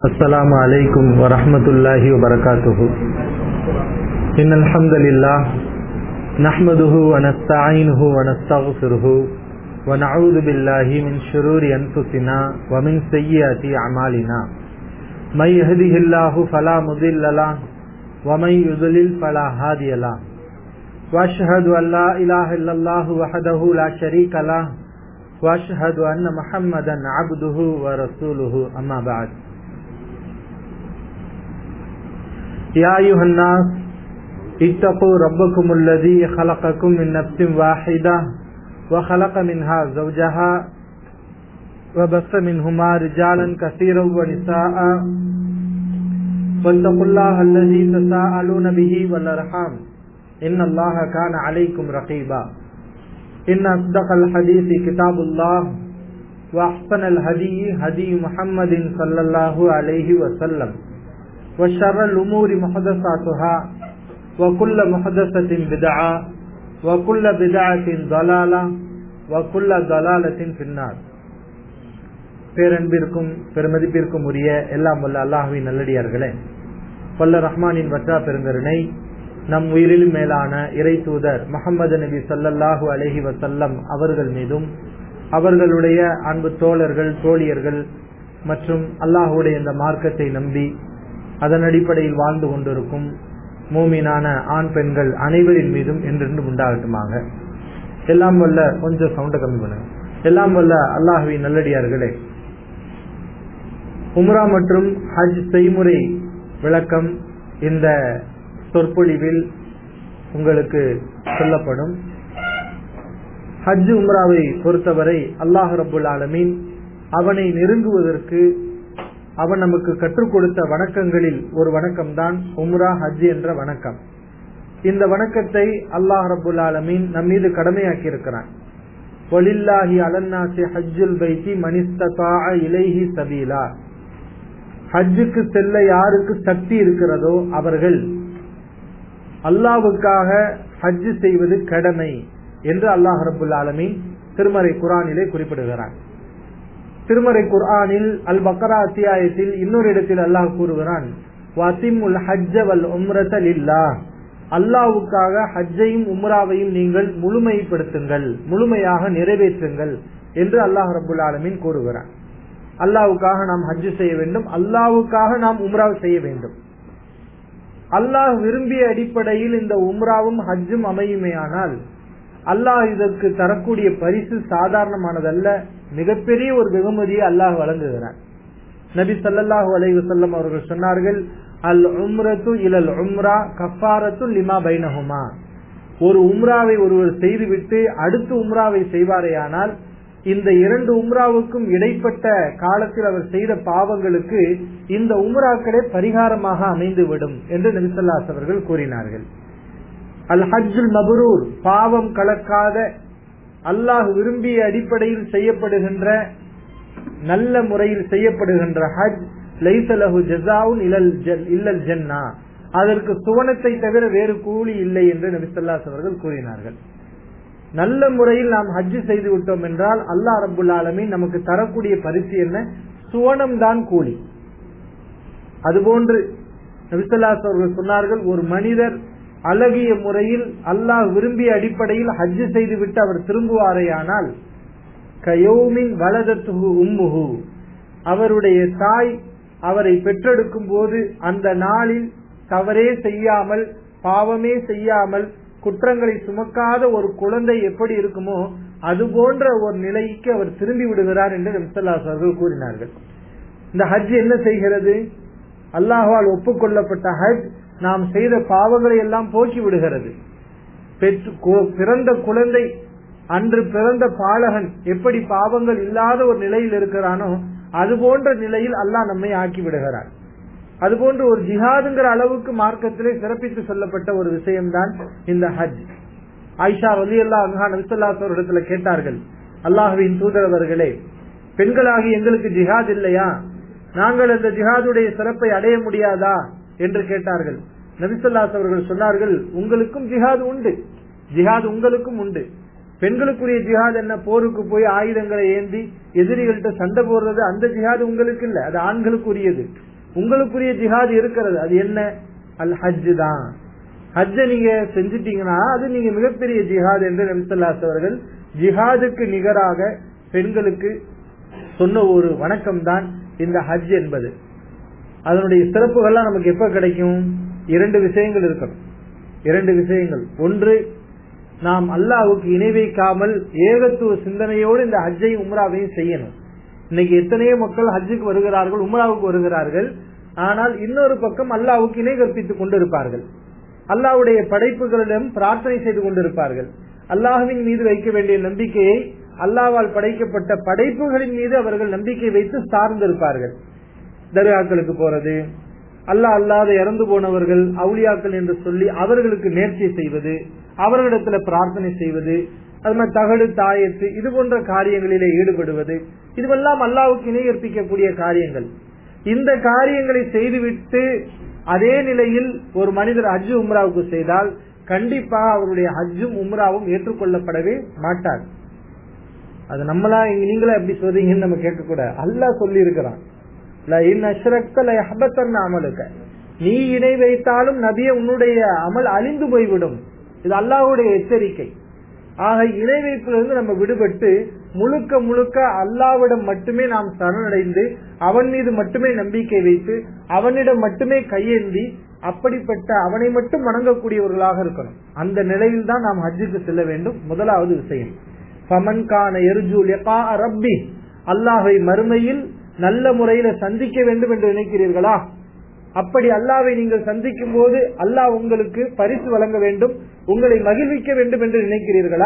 السلام عليكم ورحمة الله وبركاته إن الحمد لله نحمده ونستعينه ونستغفره ونعوذ بالله من شرور أنفسنا ومن سيئات أعمالنا من يهده الله فلا مضل له ومن يضلل فلا هادي له وأشهد أن لا إله إلا الله وحده لا شريك له وأشهد أن محمدا عبده ورسوله أما بعد يا أيها الناس اتقوا ربكم الذي خلقكم من نفس واحدة وخلق منها زوجها وبث منهما رجالا كثيرا ونساء واتقوا الله الذي تساءلون به والأرحام إن الله كان عليكم رقيبا إن أصدق الحديث كتاب الله وأحسن الهدي هدي محمد صلى الله عليه وسلم وشر الأمور محدثاتها وكل محدثة بدعة وكل بدعة ضلالة وكل ضلالة في النار பேரன்பிற்கும் பெருமதிப்பிற்கும் உரிய எல்லாம் வல்ல அல்லாஹுவின் நல்லடியார்களே வல்ல ரஹ்மானின் வற்றா பெருங்கருணை நம் உயிரிலும் மேலான இறை தூதர் முகமது நபி சல்லல்லாஹு அலஹி வசல்லம் அவர்கள் மீதும் அவர்களுடைய அன்பு தோழர்கள் தோழியர்கள் மற்றும் அல்லாஹுடைய இந்த மார்க்கத்தை நம்பி அதன் அடிப்படையில் வாழ்ந்து கொண்டிருக்கும் மூமினான ஆண் பெண்கள் அனைவரின் மீதும் என்றென்றும் உண்டாகட்டுமாக எல்லாம் வல்ல கொஞ்சம் சவுண்ட கம்மி பண்ணுங்க எல்லாம் வல்ல அல்லாஹுவின் நல்லடியார்களே உம்ரா மற்றும் ஹஜ் செய்முறை விளக்கம் இந்த சொற்பொழிவில் உங்களுக்கு சொல்லப்படும் ஹஜ் உம்ராவை பொறுத்தவரை அல்லாஹ் ரபுல் ஆலமீன் அவனை நெருங்குவதற்கு அவன் நமக்கு கற்றுக் கொடுத்த வணக்கங்களில் ஒரு வணக்கம் தான் உம்ரா ஹஜ் என்ற வணக்கம் இந்த வணக்கத்தை அல்லாஹ் ரபுல் ஆலமீன் நம் மீது கடமையாக்கி இருக்கிறான் ஒலில்லாஹி அலன்னாசி ஹஜ்ஜுல் பைத்தி மனிஸ்தா இலைஹி சபீலா ஹஜ்ஜுக்கு செல்ல யாருக்கு சக்தி இருக்கிறதோ அவர்கள் அல்லாவுக்காக ஹஜ் செய்வது கடமை என்று அல்லாஹ் ரபுல் ஆலமீன் திருமறை குரானிலே குறிப்பிடுகிறான் திருமறை குர்ஆனில் அல் பக்கரா அத்தியாயத்தில் இன்னொரு இடத்தில் அல்லாஹ் கூறுகிறான் வசிமுல் ஹஜ்ஜ வல் உம்ரத்தல் இல்லா அல்லாவுக்காக ஹஜ்ஜையும் உம்ராவையும் நீங்கள் முழுமைப்படுத்துங்கள் முழுமையாக நிறைவேற்றுங்கள் என்று அல்லாஹ் ரபுல் ஆலமீன் கூறுகிறான் அல்லாவுக்காக நாம் ஹஜ்ஜு செய்ய வேண்டும் அல்லாவுக்காக நாம் உம்ரா செய்ய வேண்டும் அல்லாஹ் விரும்பிய அடிப்படையில் இந்த உம்ராவும் ஹஜ்ஜும் அமையுமேயானால் அல்லாஹ் இதற்கு தரக்கூடிய பரிசு சாதாரணமானதல்ல மிகப்பெரிய ஒரு வெகுமதியை அல்லாஹ் வழங்குகிறார் நபி சல்லாஹூ அலைவு செல்லம் அவர்கள் சொன்னார்கள் அல் உம்ரத்து இலல் உம்ரா கஃபாரத்து லிமா பைனஹுமா ஒரு உம்ராவை ஒருவர் செய்துவிட்டு அடுத்த உம்ராவை செய்வாரேயானால் இந்த இரண்டு உம்ராவுக்கும் இடைப்பட்ட காலத்தில் அவர் செய்த பாவங்களுக்கு இந்த உம்ராக்களே பரிகாரமாக அமைந்துவிடும் என்று நபிசல்லாஸ் அவர்கள் கூறினார்கள் அல் ஹஜ்ஜுல் மபரூர் பாவம் கலக்காத அல்லாஹ் விரும்பிய அடிப்படையில் செய்யப்படுகின்ற நல்ல முறையில் செய்யப்படுகின்ற ஹஜ் லைசலஹு ஜசாவுன் இல்லல் ஜன்னா அதற்கு சுவனத்தை தவிர வேறு கூலி இல்லை என்று நபிசல்லாஸ் அவர்கள் கூறினார்கள் நல்ல முறையில் நாம் ஹஜ் செய்து விட்டோம் என்றால் அல்லாஹ் ரபுல் ஆலமி நமக்கு தரக்கூடிய பரிசு என்ன சுவனம் தான் கூலி அதுபோன்று நபிசல்லாஸ் அவர்கள் சொன்னார்கள் ஒரு மனிதர் அழகிய முறையில் அல்லாஹ் விரும்பிய அடிப்படையில் ஹஜ் செய்துவிட்டு அவர் திரும்புவாரேயானால் கயோமின் வலதத்துகு உம்முகு அவருடைய தாய் அவரை பெற்றெடுக்கும் போது அந்த நாளில் தவறே செய்யாமல் பாவமே செய்யாமல் குற்றங்களை சுமக்காத ஒரு குழந்தை எப்படி இருக்குமோ அது போன்ற ஒரு நிலைக்கு அவர் திரும்பி விடுகிறார் என்று நம்சல்லாஸ் அவர்கள் கூறினார்கள் இந்த ஹஜ் என்ன செய்கிறது அல்லாஹால் ஒப்புக்கொள்ளப்பட்ட ஹஜ் நாம் செய்த பாவங்களை எல்லாம் போக்கி விடுகிறது பிறந்த குழந்தை அன்று பிறந்த பாலகன் எப்படி பாவங்கள் இல்லாத ஒரு நிலையில் இருக்கிறானோ அது போன்ற நிலையில் அல்லாஹ் நம்மை ஆக்கி விடுகிறார் அதுபோன்று ஒரு ஜிஹாதுங்கிற அளவுக்கு மார்க்கத்திலே சிறப்பித்து சொல்லப்பட்ட ஒரு விஷயம்தான் இந்த ஹஜ் ஆயிஷா வலி அல்லா அங்கா நபிசல்லாஸ் இடத்துல கேட்டார்கள் அல்லாஹுவின் தூதரவர்களே பெண்களாகி எங்களுக்கு ஜிஹாத் இல்லையா நாங்கள் அந்த ஜிஹாதுடைய சிறப்பை அடைய முடியாதா என்று கேட்டார்கள் நபிசல்லாஸ் அவர்கள் சொன்னார்கள் உங்களுக்கும் ஜிஹாது உண்டு ஜிஹாது உங்களுக்கும் உண்டு பெண்களுக்குரிய ஜிஹாத் என்ன போருக்கு போய் ஆயுதங்களை ஏந்தி எதிரிகள்கிட்ட சண்டை போடுறது அந்த ஜிஹாது உங்களுக்கு இல்ல அது ஆண்களுக்குரியது உங்களுக்குரிய ஜிஹாத் இருக்கிறது அது என்ன அல் ஹஜ் தான் ஹஜ்ஜ நீங்க செஞ்சிட்டீங்கன்னா அது நீங்க மிகப்பெரிய ஜிஹாத் என்று நபிசல்லாஸ் அவர்கள் ஜிஹாதுக்கு நிகராக பெண்களுக்கு சொன்ன ஒரு வணக்கம் தான் இந்த ஹஜ் என்பது அதனுடைய சிறப்புகள்லாம் நமக்கு எப்ப கிடைக்கும் இரண்டு விஷயங்கள் இருக்கணும் இரண்டு விஷயங்கள் ஒன்று நாம் அல்லாவுக்கு இணை வைக்காமல் ஏகத்துவ சிந்தனையோடு இந்த ஹஜ்ஜையும் உம்ராவையும் செய்யணும் இன்னைக்கு எத்தனையோ மக்கள் ஹஜ்ஜுக்கு வருகிறார்கள் உம்ராவுக்கு வருகிறார்கள் ஆனால் இன்னொரு பக்கம் அல்லாவுக்கு இணை கற்பித்துக் கொண்டிருப்பார்கள் அல்லாவுடைய படைப்புகளிடம் பிரார்த்தனை செய்து கொண்டிருப்பார்கள் அல்லாஹுவின் மீது வைக்க வேண்டிய நம்பிக்கையை அல்லாவால் படைக்கப்பட்ட படைப்புகளின் மீது அவர்கள் நம்பிக்கை வைத்து சார்ந்திருப்பார்கள் தர்காக்களுக்கு போறது அல்லாஹ் அல்லாத இறந்து போனவர்கள் அவுளியாக்கள் என்று சொல்லி அவர்களுக்கு நேர்ச்சி செய்வது அவர்களிடத்துல பிரார்த்தனை செய்வது அது மாதிரி தகடு தாயத்து இது போன்ற காரியங்களிலே ஈடுபடுவது இதுவெல்லாம் அல்லாவுக்கு இணை கற்பிக்கக்கூடிய காரியங்கள் இந்த காரியங்களை செய்துவிட்டு அதே நிலையில் ஒரு மனிதர் ஹஜ்ஜு உம்ராவுக்கு செய்தால் கண்டிப்பாக அவருடைய ஹஜ்ஜும் உம்ராவும் ஏற்றுக்கொள்ளப்படவே மாட்டார் அது நம்மளா இங்க நீங்களா எப்படி சொல்றீங்கன்னு நம்ம கேட்க கூட அல்லாஹ் சொல்லி இருக்கிறான் அமலுக்க நீ இணை வைத்தாலும் நபிய உன்னுடைய அமல் அழிந்து போய்விடும் இது அல்லாஹுடைய எச்சரிக்கை ஆக இணை வைப்பிலிருந்து நம்ம விடுபட்டு முழுக்க முழுக்க அல்லாவிடம் மட்டுமே நாம் சரணடைந்து அவன் மீது மட்டுமே நம்பிக்கை வைத்து அவனிடம் மட்டுமே கையேந்தி அப்படிப்பட்ட அவனை மட்டும் வணங்கக்கூடியவர்களாக இருக்கணும் அந்த நிலையில் தான் நாம் ஹஜ்ஜுக்கு செல்ல வேண்டும் முதலாவது விஷயம் பமன்கான எருஜு ரப்பி அல்லாஹை மறுமையில் நல்ல முறையில சந்திக்க வேண்டும் என்று நினைக்கிறீர்களா அப்படி அல்லாவை நீங்கள் சந்திக்கும் போது அல்லாஹ் உங்களுக்கு பரிசு வழங்க வேண்டும் உங்களை மகிழ்விக்க வேண்டும் என்று நினைக்கிறீர்களா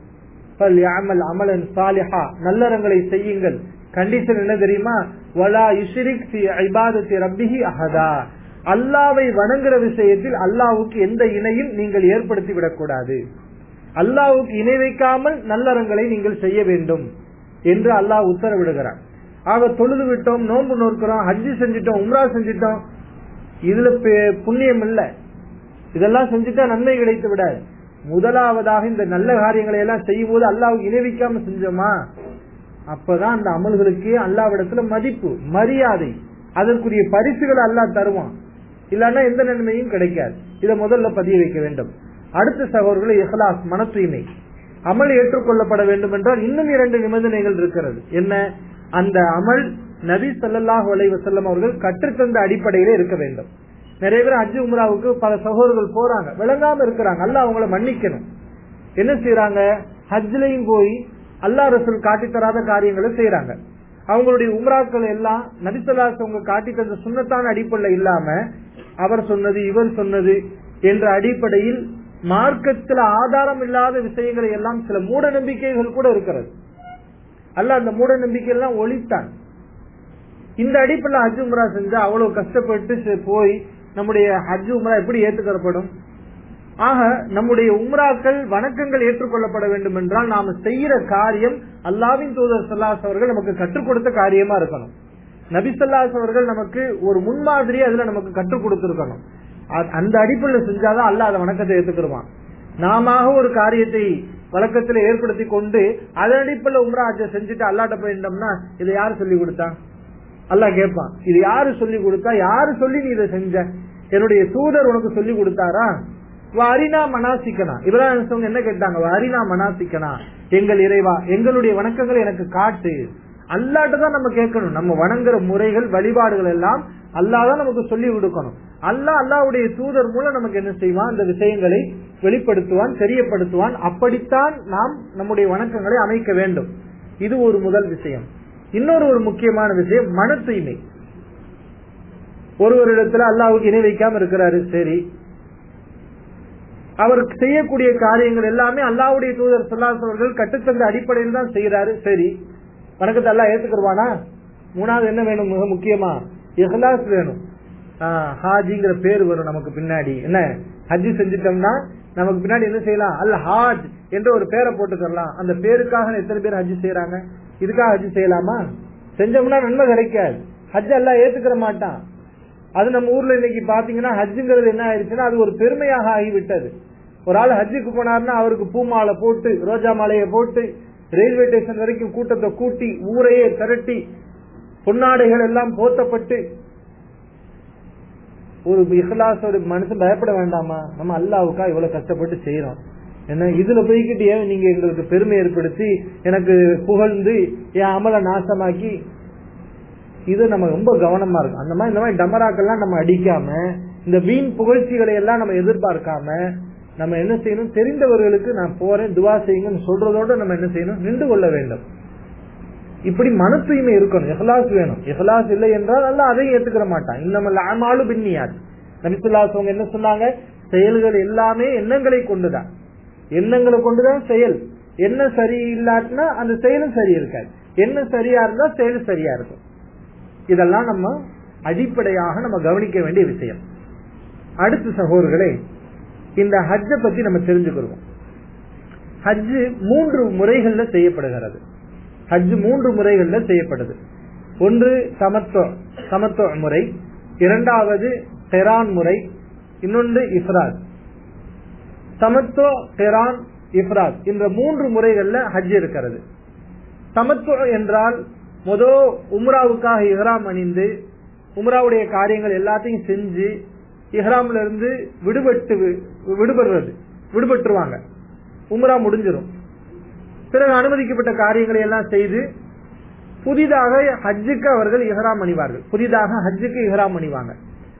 அமல் அமலன் சாலிஹா நல்லறங்களை செய்யுங்கள் கண்டிஷன் என்ன தெரியுமா வலா யுஷிரிக் ஐபாதத்தி ரப்பிஹி அஹதா அல்லாவை வணங்குற விஷயத்தில் அல்லாவுக்கு எந்த இணையும் நீங்கள் ஏற்படுத்தி விடக்கூடாது அல்லாவுக்கு இணை வைக்காமல் நல்லறங்களை நீங்கள் செய்ய வேண்டும் என்று அல்லாஹ் உத்தரவிடுகிறார் ஆக தொழுது விட்டோம் நோன்பு நோக்கிறோம் ஹஜ்ஜி செஞ்சிட்டோம் உம்ரா செஞ்சிட்டோம் இதுல புண்ணியம் இல்ல இதெல்லாம் செஞ்சுட்டா நன்மை கிடைத்து விடாது முதலாவதாக இந்த நல்ல காரியங்களை எல்லாம் செய்யும் போது அல்லாவுக்கு இணைவிக்காம செஞ்சோமா அப்பதான் அந்த அமல்களுக்கு அல்லாவிடத்துல மதிப்பு மரியாதை அதற்குரிய பரிசுகளை அல்லாஹ் தருவான் இல்லன்னா எந்த நன்மையும் கிடைக்காது இதை முதல்ல பதிய வைக்க வேண்டும் அடுத்த சகோதரர்களை இஹ்லாஸ் மன தூய்மை அமல் ஏற்றுக்கொள்ளப்பட வேண்டும் என்றால் இன்னும் இரண்டு நிபந்தனைகள் இருக்கிறது என்ன அந்த அமல் நபி சல்லாஹ் வசல்லம் அவர்கள் கற்றுத்தந்த அடிப்படையில இருக்க வேண்டும் நிறைய பேர் அஜி உம்ராவுக்கு பல சகோதரர்கள் போறாங்க விளங்காம இருக்கிறாங்க அல்ல அவங்கள மன்னிக்கணும் என்ன செய்யறாங்க ஹஜ்லையும் போய் அல்லா ரசூல் காட்டி தராத காரியங்களை செய்யறாங்க அவங்களுடைய உம்ராக்கள் எல்லாம் நபிசல்லாஸ் அவங்க காட்டி தந்த சுண்ணத்தான அடிப்படையில் இல்லாம அவர் சொன்னது இவர் சொன்னது என்ற அடிப்படையில் மார்க்கத்தில் ஆதாரம் இல்லாத விஷயங்களை எல்லாம் சில மூட நம்பிக்கைகள் கூட இருக்கிறது அல்ல அந்த மூட நம்பிக்கை எல்லாம் ஒழித்தான் இந்த அடிப்படையில் ஹஜ் உம்ரா செஞ்சா அவ்வளவு கஷ்டப்பட்டு போய் நம்முடைய ஹஜ் உம்ரா எப்படி ஏற்றுக்கொள்ளப்படும் ஆக நம்முடைய உம்ராக்கள் வணக்கங்கள் ஏற்றுக்கொள்ளப்பட வேண்டும் என்றால் நாம செய்யற காரியம் அல்லாவின் தூதர் சல்லாஸ் அவர்கள் நமக்கு கற்றுக் கொடுத்த காரியமா இருக்கணும் நபிசல்லாஸ் அவர்கள் நமக்கு ஒரு முன்மாதிரி அதுல நமக்கு கற்றுக் கொடுத்திருக்கணும் அந்த அடிப்படையில் செஞ்சாதான் அல்ல அதை வணக்கத்தை ஏத்துக்கிடுவான் நாம ஒரு காரியத்தை வழக்கத்துல ஏற்படுத்தி கொண்டு அதன் அடிப்படையில் உம்ரா ஹஜ்ஜ செஞ்சுட்டு அல்லாட்ட போயிட்டோம்னா இதை யாரு சொல்லி கொடுத்தா அல்லா கேட்பான் இது யாரு சொல்லி கொடுத்தா யாரு சொல்லி நீ இதை செஞ்ச என்னுடைய தூதர் உனக்கு சொல்லி கொடுத்தாரா அரினா மனாசிக்கனா இப்ராஹிம் என்ன கேட்டாங்க அரினா மனாசிக்கனா எங்கள் இறைவா எங்களுடைய வணக்கங்களை எனக்கு காட்டு அல்லாட்ட தான் நம்ம கேட்கணும் நம்ம வணங்குற முறைகள் வழிபாடுகள் எல்லாம் அல்லாதான் நமக்கு சொல்லி கொடுக்கணும் அல்லா அல்லாவுடைய தூதர் மூலம் நமக்கு என்ன செய்வான் அந்த விஷயங்களை வெளிப்படுத்துவான் தெரியப்படுத்துவான் அப்படித்தான் நாம் நம்முடைய வணக்கங்களை அமைக்க வேண்டும் இது ஒரு முதல் விஷயம் இன்னொரு ஒரு முக்கியமான விஷயம் மன தூய்மை ஒருவரிடத்துல அல்லாவுக்கு இணை வைக்காம இருக்கிறாரு சரி அவர் செய்யக்கூடிய காரியங்கள் எல்லாமே அல்லாவுடைய தூதர் சொல்லாசவர்கள் கட்டுத்தந்த அடிப்படையில் தான் செய்யறாரு சரி வணக்கத்தை எல்லாம் ஏத்துக்கிடுவானா மூணாவது என்ன வேணும் மிக முக்கியமா இஹ்லாஸ் வேணும் ஹாஜிங்கிற பேர் வரும் நமக்கு பின்னாடி என்ன ஹஜ்ஜி செஞ்சிட்டோம்னா நமக்கு பின்னாடி என்ன செய்யலாம் அல்ல ஹாஜ் என்ற ஒரு பேரை போட்டுக்கலாம் அந்த பேருக்காக எத்தனை பேர் ஹஜ்ஜி செய்யறாங்க இதுக்காக ஹஜ்ஜி செய்யலாமா செஞ்சோம்னா நன்மை கிடைக்காது ஹஜ் எல்லாம் ஏத்துக்கிற மாட்டான் அது நம்ம ஊர்ல இன்னைக்கு பாத்தீங்கன்னா ஹஜ்ஜுங்கிறது என்ன ஆயிடுச்சுன்னா அது ஒரு பெருமையாக ஆகிவிட்டது ஒரு ஆள் ஹஜ்ஜுக்கு போனார்னா அவருக்கு பூ மாலை போட்டு ரோஜா மாலையை போட்டு ரயில்வே ஸ்டேஷன் வரைக்கும் கூட்டத்தை கூட்டி ஊரையே திரட்டி பொன்னாடைகள் எல்லாம் போத்தப்பட்டு ஒரு இஹ்லாஸ் ஒரு மனுஷன் பயப்பட வேண்டாமா நம்ம அல்லாவுக்கா இவ்வளவு கஷ்டப்பட்டு செய்யறோம் என்ன இதுல போய்கிட்டு ஏன் நீங்க எங்களுக்கு பெருமை ஏற்படுத்தி எனக்கு புகழ்ந்து என் அமலை நாசமாக்கி இது நம்ம ரொம்ப கவனமா இருக்கும் அந்த மாதிரி இந்த மாதிரி டமராக்கெல்லாம் நம்ம அடிக்காம இந்த வீண் புகழ்ச்சிகளை எல்லாம் நம்ம எதிர்பார்க்காம நம்ம என்ன செய்யணும் தெரிந்தவர்களுக்கு நான் போறேன் துவா செய்யுங்கன்னு சொல்றதோட நம்ம என்ன செய்யணும் நின்று கொள்ள வேண்டும் இப்படி மன தூய்மை இருக்கணும் எஹ்லாஸ் வேணும் எஹ்லாஸ் இல்லை என்றால் அல்ல அதையும் ஏத்துக்கிற மாட்டான் இன்னமல் அமாலு பின்னியாத் நபிசுல்லாஸ் அவங்க என்ன சொன்னாங்க செயல்கள் எல்லாமே எண்ணங்களை கொண்டுதான் எண்ணங்களை கொண்டுதான் செயல் என்ன சரி இல்லாட்டினா அந்த செயலும் சரி இருக்காது என்ன சரியா இருந்தா செயல் சரியா இருக்கும் இதெல்லாம் நம்ம அடிப்படையாக நம்ம கவனிக்க வேண்டிய விஷயம் அடுத்த சகோதரர்களே இந்த ஹஜ்ஜை பத்தி நம்ம தெரிஞ்சுக்கிறோம் ஹஜ்ஜு மூன்று முறைகள்ல செய்யப்படுகிறது ஹஜ் மூன்று முறைகள்ல செய்யப்படுது ஒன்று சமத்துவ சமத்துவ முறை இரண்டாவது தெரான் முறை இன்னொன்று இஃப்ராத் சமத்துவ தெரான் இஃப்ராத் இந்த மூன்று முறைகள்ல ஹஜ் இருக்கிறது சமத்துவ என்றால் முதோ உம்ராவுக்காக இஹ்ராம் அணிந்து உம்ராவுடைய காரியங்கள் எல்லாத்தையும் செஞ்சு இஹ்ராம்ல இருந்து விடுபட்டு விடுபடுறது விடுபட்டுருவாங்க உம்ரா முடிஞ்சிடும் பிறகு அனுமதிக்கப்பட்ட காரியங்களை எல்லாம் செய்து புதிதாக ஹஜ்ஜுக்கு அவர்கள் இஹ்ராம் அணிவார்கள் புதிதாக ஹஜ்ஜுக்கு இஹ்ராம் அணிவாங்க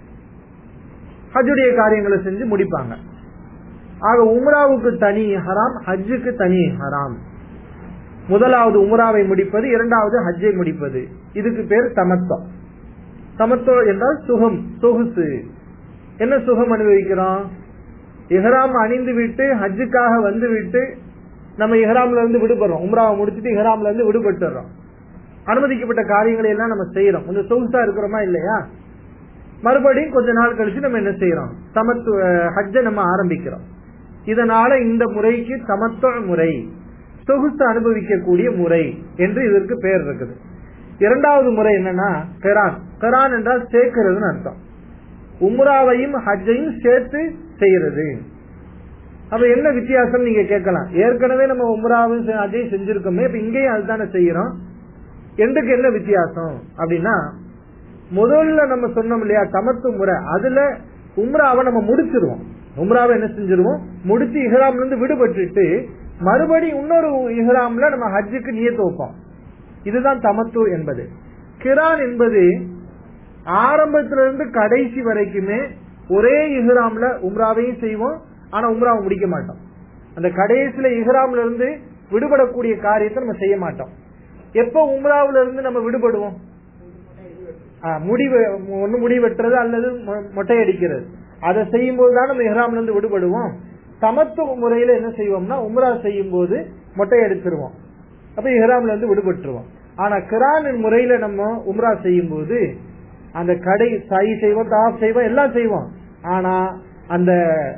ஹஜ்ஜுடைய காரியங்களை செஞ்சு முடிப்பாங்க ஆக உம்ராவுக்கு தனி ஹராம் ஹஜ்ஜுக்கு தனி ஹராம் முதலாவது உம்ராவை முடிப்பது இரண்டாவது ஹஜ்ஜை முடிப்பது இதுக்கு பேர் சமத்துவம் சமத்துவம் என்றால் சுகம் சொகுசு என்ன சுகம் அனுபவிக்கிறோம் இஹ்ராம் அணிந்து விட்டு ஹஜ்ஜுக்காக வந்து விட்டு நம்ம இஹ்ராம்ல இருந்து விடுபடுறோம் உம்ராவை முடிச்சுட்டு இஹ்ராம்ல இருந்து விடுபட்டுறோம் அனுமதிக்கப்பட்ட காரியங்களை எல்லாம் நம்ம செய்யறோம் கொஞ்சம் சொகுசா இருக்கிறோமா இல்லையா மறுபடியும் கொஞ்ச நாள் கழிச்சு நம்ம என்ன செய்யறோம் சமத்துவ ஹஜ்ஜை நம்ம ஆரம்பிக்கிறோம் இதனால இந்த முறைக்கு சமத்துவ முறை சொகுசு அனுபவிக்கக்கூடிய முறை என்று இதற்கு பெயர் இருக்குது இரண்டாவது முறை என்னன்னா கெரான் கெரான் என்றால் சேர்க்கிறதுன்னு அர்த்தம் உம்ராவையும் ஹஜ்ஜையும் சேர்த்து செய்யறது அப்ப என்ன வித்தியாசம் நீங்க கேட்கலாம் ஏற்கனவே நம்ம உம்ராவும் ஹஜ்ஜையும் செஞ்சிருக்கோமே இப்ப இங்கேயும் அதுதானே செய்யறோம் எண்டுக்கு என்ன வித்தியாசம் அப்படின்னா முதல்ல நம்ம சொன்னோம் இல்லையா சமத்து முறை அதுல உம்ராவை நம்ம முடிச்சிருவோம் உம்ராவை என்ன செஞ்சிருவோம் முடிச்சு இஹ்ராம்ல இருந்து விடுபட்டுட்டு மறுபடி இன்னொரு இஹ்ராம்ல நம்ம ஹஜ்ஜுக்கு நியத்து வைப்போம் இதுதான் தமத்து என்பது கிரான் என்பது ஆரம்பத்திலிருந்து கடைசி வரைக்குமே ஒரே இஹ்ராம்ல உம்ராவையும் செய்வோம் ஆனா உம்ராவை முடிக்க மாட்டோம் அந்த கடைசியில இஹ்ராம்ல இருந்து விடுபடக்கூடிய காரியத்தை நம்ம செய்ய மாட்டோம் எப்ப உம்ராவில இருந்து நம்ம விடுபடுவோம் முடி ஒண்ணு முடி வெட்டுறது அல்லது மொட்டை அடிக்கிறது அதை செய்யும் போதுதான் நம்ம இஹ்ராம்ல இருந்து விடுபடுவோம் சமத்துவ முறையில என்ன செய்வோம்னா உம்ரா செய்யும் போது மொட்டை அடிச்சிருவோம் அப்ப இஹ்ராம்ல இருந்து விடுபட்டுருவோம் ஆனா கிரான் முறையில நம்ம உம்ரா செய்யும் போது அந்த கடை சாய் செய்வோம் தாப் செய்வோம் எல்லாம் செய்வோம் ஆனா அந்த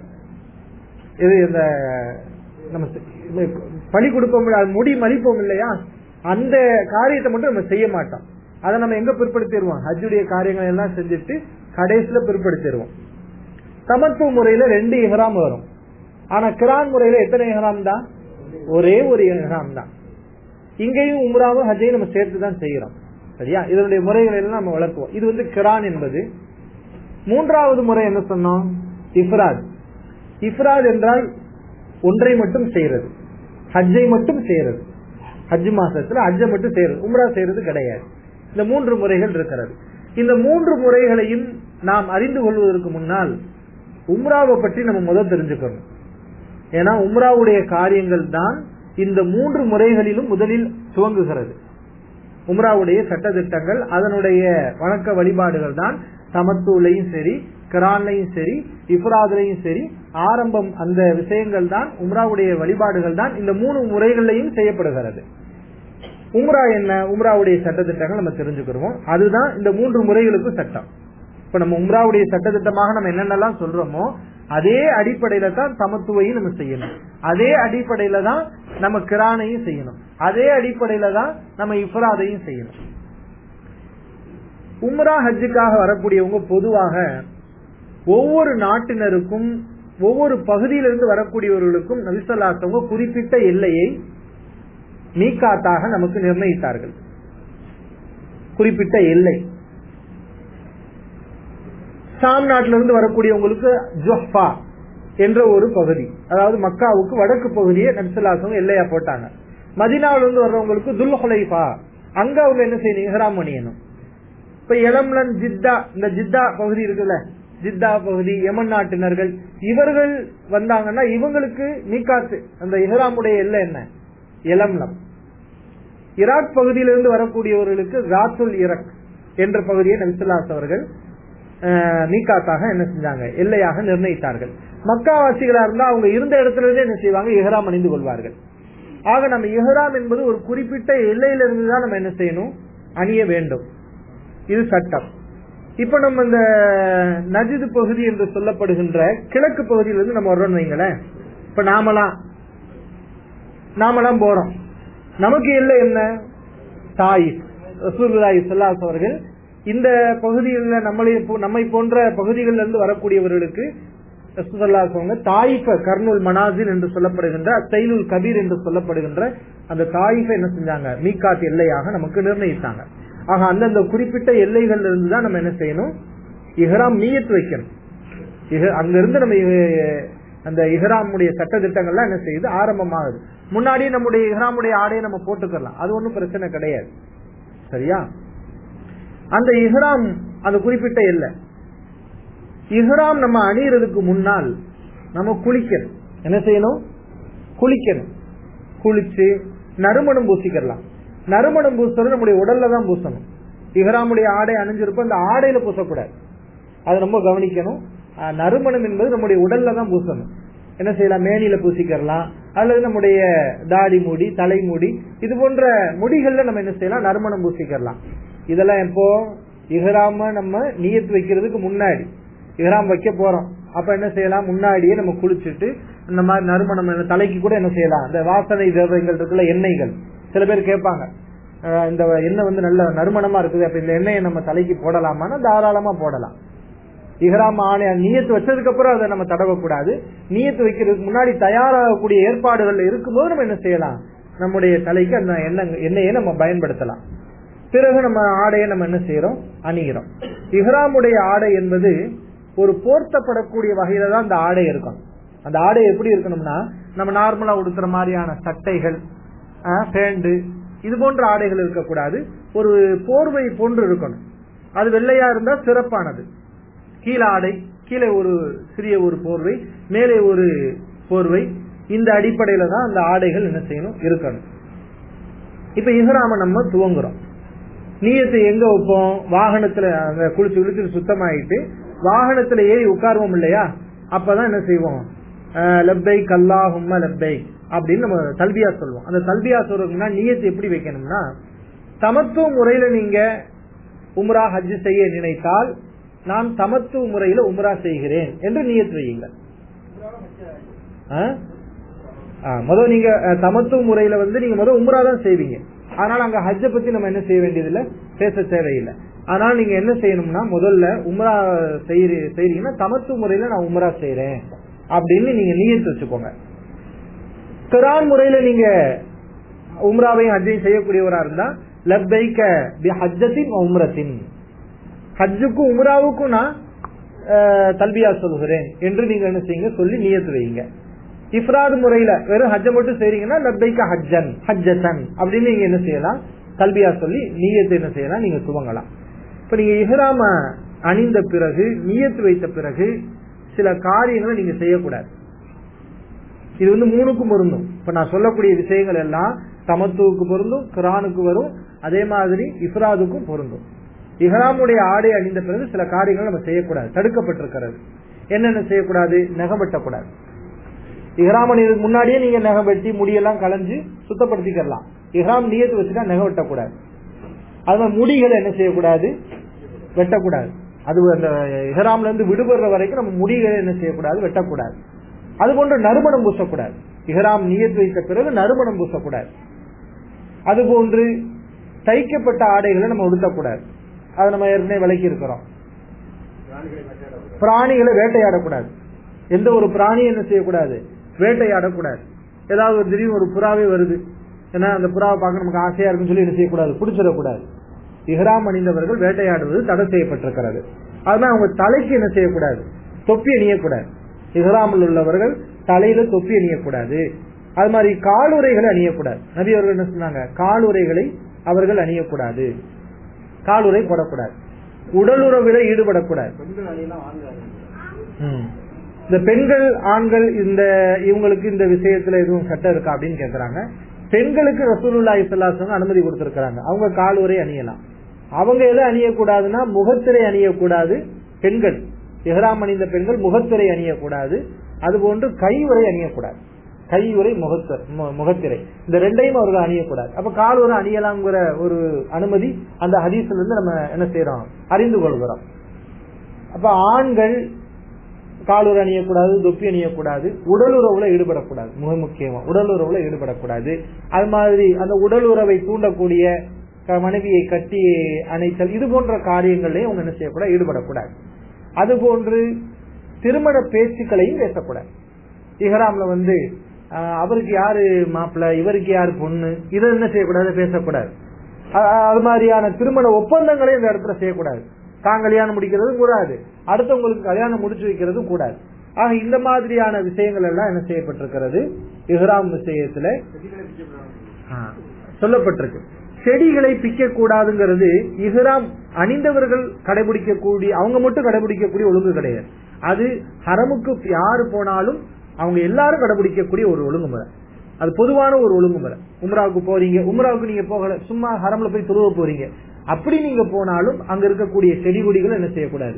இது இந்த நம்ம பழி கொடுப்போம் முடி மலிப்போம் இல்லையா அந்த காரியத்தை மட்டும் நம்ம செய்ய மாட்டோம் அதை நம்ம எங்க பிற்படுத்திடுவோம் ஹஜ்ஜுடைய காரியங்கள் எல்லாம் செஞ்சுட்டு கடைசியில பிற்படுத்திடுவோம் சமத்துவ முறையில ரெண்டு இஹ்ராம் வரும் ஆனா கிரான் முறையில எத்தனை இஹ்ராம் தான் ஒரே ஒரு இஹ்ராம் தான் இங்கேயும் உம்ராவும் ஹஜ்ஜையும் நம்ம சேர்த்து தான் செய்யறோம் சரியா இதனுடைய முறைகள் எல்லாம் நம்ம வளர்க்குவோம் இது வந்து கிரான் என்பது மூன்றாவது முறை என்ன சொன்னோம் இஃப்ராத் இஃப்ராத் என்றால் ஒன்றை மட்டும் செய்யறது ஹஜ்ஜை மட்டும் செய்யறது ஹஜ் மாசத்துல ஹஜ்ஜை மட்டும் செய்யறது உம்ரா செய்யறது கிடையாது இந்த மூன்று முறைகள் இருக்கிறது இந்த மூன்று முறைகளையும் நாம் அறிந்து கொள்வதற்கு முன்னால் உம்ராவை பற்றி நம்ம முதல் தெரிஞ்சுக்கணும் ஏன்னா உம்ராவுடைய காரியங்கள் தான் இந்த மூன்று முறைகளிலும் முதலில் துவங்குகிறது உம்ராவுடைய சட்டத்திட்டங்கள் அதனுடைய வணக்க வழிபாடுகள் தான் சமத்தூலையும் சரி கிரான்லையும் சரி இஃப்ராதுலையும் சரி ஆரம்பம் அந்த விஷயங்கள் தான் உம்ராவுடைய வழிபாடுகள் தான் இந்த மூணு முறைகளையும் செய்யப்படுகிறது உம்ரா என்ன உம்ராவுடைய சட்டத்திட்டங்கள் நம்ம தெரிஞ்சுக்கிறோம் அதுதான் இந்த மூன்று முறைகளுக்கும் சட்டம் இப்ப நம்ம உம்ராவுடைய சட்டத்திட்டமாக நம்ம என்னென்னலாம் சொல்றோமோ அதே அடிப்படையில தான் சமத்துவையும் நம்ம செய்யணும் அதே அடிப்படையில தான் நம்ம கிரானையும் செய்யணும் அதே அடிப்படையில தான் நம்ம இஃப்ராதையும் செய்யணும் உம்ரா ஹஜ்ஜுக்காக வரக்கூடியவங்க பொதுவாக ஒவ்வொரு நாட்டினருக்கும் ஒவ்வொரு பகுதியிலிருந்து வரக்கூடியவர்களுக்கும் நபிசல்லாசவங்க குறிப்பிட்ட எல்லையை மீக்காத்தாக நமக்கு நிர்ணயித்தார்கள் குறிப்பிட்ட எல்லை ஷாம் நாட்டில இருந்து வரக்கூடியவங்களுக்கு ஜொஹ்பா என்ற ஒரு பகுதி அதாவது மக்காவுக்கு வடக்கு பகுதியை நபிசுல்லாசவங்க எல்லையா போட்டாங்க மதினாவில இருந்து வர்றவங்களுக்கு துல் ஹுலைஃபா அங்க அவங்க என்ன செய்யணும் இஹ்ராம் அணியணும் இப்ப எலம்லன் ஜித்தா இந்த ஜித்தா பகுதி இருக்குல்ல ஜித்தா பகுதி யமன் நாட்டினர்கள் இவர்கள் வந்தாங்கன்னா இவங்களுக்கு மீகாத்து அந்த இஹ்ராமுடைய எல்லை என்ன எலம்லம் ஈராக் பகுதியிலிருந்து வரக்கூடியவர்களுக்கு ராத்துல் இரக் என்ற பகுதியை நபிசுல்லாஸ் அவர்கள் அஹ், மீகாத்தாக என்ன செஞ்சாங்க எல்லையாக நிர்ணயித்தார்கள் மக்காவாசிகளா இருந்தா அவங்க இருந்த இடத்துல இருந்தே என்ன செய்வாங்க இஹ்ராம் அணிந்து கொள்வார்கள் ஆக நம்ம இஹ்ராம் என்பது ஒரு குறிப்பிட்ட எல்லையிலிருந்து தான் நம்ம என்ன செய்யணும் அணிய வேண்டும் இது சட்டம் இப்ப நம்ம இந்த நஜிது பகுதி என்று சொல்லப்படுகின்ற கிழக்கு பகுதியிலிருந்து நம்ம வர்றோம்னு வைங்களேன் இப்ப நாமலாம் நாமெல்லாம் போறோம் நமக்கு எல்லை என்ன தாயிஃப் ரசூலுல்லாஹி ஸல்லல்லாஹு அலைஹி அவர்கள் இந்த பகுதிகளில் நம்மளை போ- நம்மை போன்ற பகுதிகளில் இருந்து வரக்கூடியவர்களுக்கு ரசூலுல்லாஹி தாயிஃப கர்னுல் மனாசில் என்று சொல்லப்படுகின்ற சைலுல் கபீர் என்று சொல்லப்படுகின்ற அந்த தாயிஃபை என்ன செஞ்சாங்க மீகாத் எல்லையாக நமக்கு நிர்ணயித்தாங்க ஆக அந்தந்த குறிப்பிட்ட எல்லைகள்ல இருந்து தான் நம்ம என்ன செய்யணும் இஹ்ராம் நீயத் வைக்கணும் இஹ- அங்கிருந்து நம்ம இஹ- அந்த இஹ்ராமுடைய சட்ட திட்டங்கள்லாம் என்ன செய்யுது ஆரம்பமாகுது முன்னாடியே நம்முடைய இஹ்ராமுடைய ஆடையை நம்ம போட்டுக்கலாம் அது ஒன்றும் பிரச்சனை கிடையாது சரியா அந்த இஹ்ராம் அந்த குறிப்பிட்ட எல்லை இஹ்ராம் நம்ம அணியறதுக்கு முன்னால் நம்ம குளிக்கணும் என்ன செய்யணும் குளிக்கணும் குளிச்சு நறுமணம் பூசிக்கலாம் நறுமணம் பூசுறது நம்முடைய உடல்ல தான் பூசணும் இஹ்ராமுடைய ஆடை அணிஞ்சிருப்போம் அந்த ஆடையில பூசக்கூடாது அதை ரொம்ப கவனிக்கணும் அஹ், நறுமணம் என்பது நம்முடைய உடல்ல தான் பூசணும் என்ன செய்யலாம் மேனில பூசிக்கலாம் அல்லது நம்முடைய தாடி முடி தலைமுடி இது போன்ற முடிகள்ல நம்ம என்ன செய்யலாம் நறுமணம் பூசிக்கலாம் இதெல்லாம் எப்போ இஹ்ராம நம்ம நியத் வைக்கிறதுக்கு முன்னாடி இஹ்ராம் வைக்க போறோம் அப்ப என்ன செய்யலாம் முன்னாடியே நம்ம குளிச்சுட்டு இந்த மாதிரி நறுமணம் என்ன- தலைக்கு கூட என்ன செய்யலாம் இந்த வாசனை திரவியங்கள் இருக்குல்ல எண்ணெய்கள் சில பேர் கேட்பாங்க அஹ் இந்த எண்ணெய் வந்து நல்ல நறுமணமா இருக்குது அப்ப இந்த எண்ணெயை நம்ம தலைக்கு போடலாமான்னா தாராளமா போடலாம் இஹ்ராம் ஆணை நீயத்து வச்சதுக்கு அப்புறம் அதை நம்ம தடவக்கூடாது நீயத்து வைக்கிறதுக்கு முன்னாடி தயாராகக்கூடிய ஏற்பாடுகள் இருக்கும்போது நம்ம என்ன செய்யலாம் நம்முடைய தலைக்கு அந்த எண்ணெய் எண்ணெயை நம்ம பயன்படுத்தலாம் பிறகு நம்ம ஆடையை நம்ம என்ன செய்யறோம் அணிகிறோம் இஹ்ராமுடைய ஆடை என்பது ஒரு போர்த்தப்படக்கூடிய வகையில தான் அந்த ஆடை இருக்கும் அந்த ஆடை எப்படி இருக்கணும்னா நம்ம நார்மலா உடுத்துற மாதிரியான சட்டைகள் பேண்டு இது போன்ற ஆடைகள் இருக்கக்கூடாது ஒரு போர்வை போன்று இருக்கணும் அது வெள்ளையா இருந்தா சிறப்பானது கீழே ஆடை கீழே ஒரு சிறிய ஒரு போர்வை மேலே ஒரு போர்வை இந்த அடிப்படையில தான் அந்த ஆடைகள் என்ன செய்யணும் இருக்கணும் இப்ப இஹ்ராம நம்ம துவங்குறோம் நீயத்தை எங்க வைப்போம் வாகனத்துல அங்க குளிச்சு குளிச்சு சுத்தமாயிட்டு வாகனத்துல ஏறி உட்காருவோம் இல்லையா அப்பதான் என்ன செய்வோம் லெப்பை கல்லா ஹும்ம லெப்பை அப்படின்னு நம்ம தல்பியா சொல்லுவோம் அந்த தல்பியா சொல்றதுக்குன்னா நீயத்தை எப்படி வைக்கணும்னா சமத்துவ முறையில நீங்க உம்ரா ஹஜ் செய்ய நினைத்தால் நான் சமத்துவ முறையில உம்ரா செய்கிறேன் என்று நியத் வையுங்க முதல் நீங்க அஹ், சமத்துவ முறையில வந்து நீங்க முதல் உம்ரா தான் செய்வீங்க அதனால அங்க ஹஜ்ஜ பத்தி நம்ம என்ன செய்ய வேண்டியதில்லை பேச தேவையில்லை அதனால நீங்க என்ன செய்யணும்னா முதல்ல உம்ரா செய்யறீ- செய்றீங்கன்னா சமத்துவ முறையில நான் உம்ரா செய்யறேன் அப்படின்னு நீங்க நியத்து வச்சுக்கோங்க குரான் முறையில நீங்க உம்ராவையும் ஹஜ்ஜையும் செய்யக்கூடியவரா இருந்தா லப்பைக்க பி ஹஜ்ஜத்தின் உம்ரத்தின் ஹஜ்ஜுக்கும் உம்ராவுக்கும் நான் அஹ், தல்பியா சொல்கிறேன் என்று நீங்க என்ன செய்யுங்க சொல்லி நியத்து வைங்க இஃப்ராத் முறையில வெறும் ஹஜ்ஜ மட்டும் செய்றீங்கன்னா லப்பைக்க ஹஜ்ஜன் ஹஜ்ஜத்தன் அப்படின்னு நீங்க என்ன செய்யலாம் தல்பியா சொல்லி நியத்து என்ன செய்யலாம் நீங்க துவங்கலாம் இப்ப நீங்க இஹ்ராம அணிந்த பிறகு நியத்து வைத்த பிறகு சில காரியங்களை நீங்க செய்யக்கூடாது இது வந்து மூணுக்கும் பொருந்தும் இப்ப நான் சொல்லக்கூடிய விஷயங்கள் எல்லாம் சமத்துவுக்கு பொருந்தும் குரானுக்கு வரும் அதே மாதிரி இஃப்ராதுக்கும் பொருந்தும் இஹ்ராமுடைய ஆடை அணிந்த பிறகு சில காரியங்கள் நம்ம செய்யக்கூடாது தடுக்கப்பட்டிருக்கிறது என்னென்ன செய்யக்கூடாது நகம் வெட்டக்கூடாது இஹ்ராம் அணியதுக்கு முன்னாடியே நீங்க நகம் வெட்டி முடியெல்லாம் களைஞ்சு சுத்தப்படுத்திக்கலாம் இஹ்ராம் நியத்து வச்சுட்டா நகம் வெட்டக்கூடாது அது மாதிரி முடிகளை என்ன செய்யக்கூடாது வெட்டக்கூடாது அது அந்த இஹ்ராம்ல இருந்து விடுபடுற வரைக்கும் நம்ம முடிகளை என்ன செய்யக்கூடாது வெட்டக்கூடாது அது போன்று நறுமணம் பூசக்கூடாது இஹ்ராம் நியத் வைத்த பிறகு நறுமணம் பூசக்கூடாது அது போன்று தைக்கப்பட்ட ஆடைகளை நம்ம உடுத்தக்கூடாது அதை நம்ம ஏற்கனவே விலக்கி இருக்கிறோம் பிராணிகளை வேட்டையாடக்கூடாது எந்த ஒரு பிராணியும் என்ன செய்யக்கூடாது வேட்டையாடக்கூடாது ஏதாவது ஒரு திடீர்னு ஒரு புறாவே வருது ஏன்னா அந்த புறாவை பார்க்க நமக்கு ஆசையா இருக்குன்னு சொல்லி என்ன செய்யக்கூடாது பிடிச்சிடக்கூடாது இஹ்ராம் அணிந்தவர்கள் வேட்டையாடுவது தடை செய்யப்பட்டிருக்கிறது அதுதான் அவங்க தலைக்கு என்ன செய்யக்கூடாது தொப்பி அணியக்கூடாது இஹ்ராமில் உள்ளவர்கள் தலையில தொப்பி அணியக்கூடாது அது மாதிரி காலுரைகளை அணியக்கூடாது நபி அவர்கள் என்ன சொன்னாங்க காலுரைகளை அவர்கள் அணியக்கூடாது காலுரை போடக்கூடாது உடலுறவில ஈடுபடக்கூடாது பெண்கள் அணியெல்லாம் ஆண்கள் ம். இந்த பெண்கள் ஆண்கள் இந்த இவங்களுக்கு இந்த விஷயத்துல எதுவும் சட்டம் இருக்கா அப்படின்னு கேக்குறாங்க பெண்களுக்கு ரசூலுல்லாஹி ஸல்லல்லாஹு அலைஹி வஸல்லம் அனுமதி கொடுத்திருக்காங்க அவங்க கால் உரை அணியலாம் அவங்க எதை அணியக்கூடாதுன்னா முகத்திரை அணியக்கூடாது பெண்கள் இஹ்ராம் அணிந்த பெண்கள் முகத்திரை அணியக்கூடாது அதுபோன்று கை உரை அணியக்கூடாது கை உரை முகத்தர் மு- முகத்திரை இந்த ரெண்டையும் அவர்கள் அணியக்கூடாது அப்ப கால் உரை அணியலாம்ங்கிற ஒரு அனுமதி அந்த ஹதீஸ்ல இருந்து நம்ம என்ன செய்யறோம் அறிந்து கொள்கிறோம் அப்ப ஆண்கள் காலுறை அணியக்கூடாது தொப்பி அணியக்கூடாது உடலுறவுல ஈடுபடக்கூடாது மிக முக்கியமா உடலுறவுல ஈடுபடக்கூடாது அது மாதிரி அந்த உடலுறவை தூண்டக்கூடிய க- மனைவியை கட்டி அணைத்தல் இது போன்ற காரியங்களையும் அவங்க என்ன செய்யக்கூடாது ஈடுபடக்கூடாது அது போன்று திருமண பேச்சுக்களையும் பேசக்கூடாது இஹ்ராம்ல வந்து ஆஹ், அவருக்கு யாரு மாப்பிள்ளை இவருக்கு யாரு பொண்ணு இதை என்ன செய்யக்கூடாது பேசக்கூடாது அ- அ- அது மாதிரியான திருமண ஒப்பந்தங்களை இந்த இடத்துல செய்யக்கூடாது தான் கல்யாணம் முடிக்கிறதும் கூடாது அடுத்தவங்களுக்கு கல்யாணம் முடிச்சு வைக்கிறதும் கூடாது ஆக இந்த மாதிரியான விஷயங்கள் எல்லாம் என்ன செய்யப்பட்டிருக்கிறது இஹ்ராம் விஷயத்துல செடிகளை பிடிக்கப்படாது ஆ, சொல்லப்பட்டிருக்கு செடிகளை பிக்க கூடாதுங்கிறது இஹ்ராம் அணிந்தவர்கள் கடைபிடிக்கக்கூடிய அவங்க மட்டும் கடைபிடிக்கக்கூடிய ஒழுங்கு கிடையாது அது ஹரமுக்கு யாரு போனாலும் அவங்க எல்லாரும் கடைபிடிக்கக்கூடிய ஒரு ஒழுங்குமுறை அது பொதுவான ஒரு ஒழுங்குமுறை உம்ராவுக்கு போறீங்க உம்ராவுக்கு நீங்க போகல சும்மா ஹரம்ல போய் துருவ போறீங்க அப்படி நீங்க போனாலும் அங்க இருக்கக்கூடிய செடி கொடிகளை என்ன செய்யக்கூடாது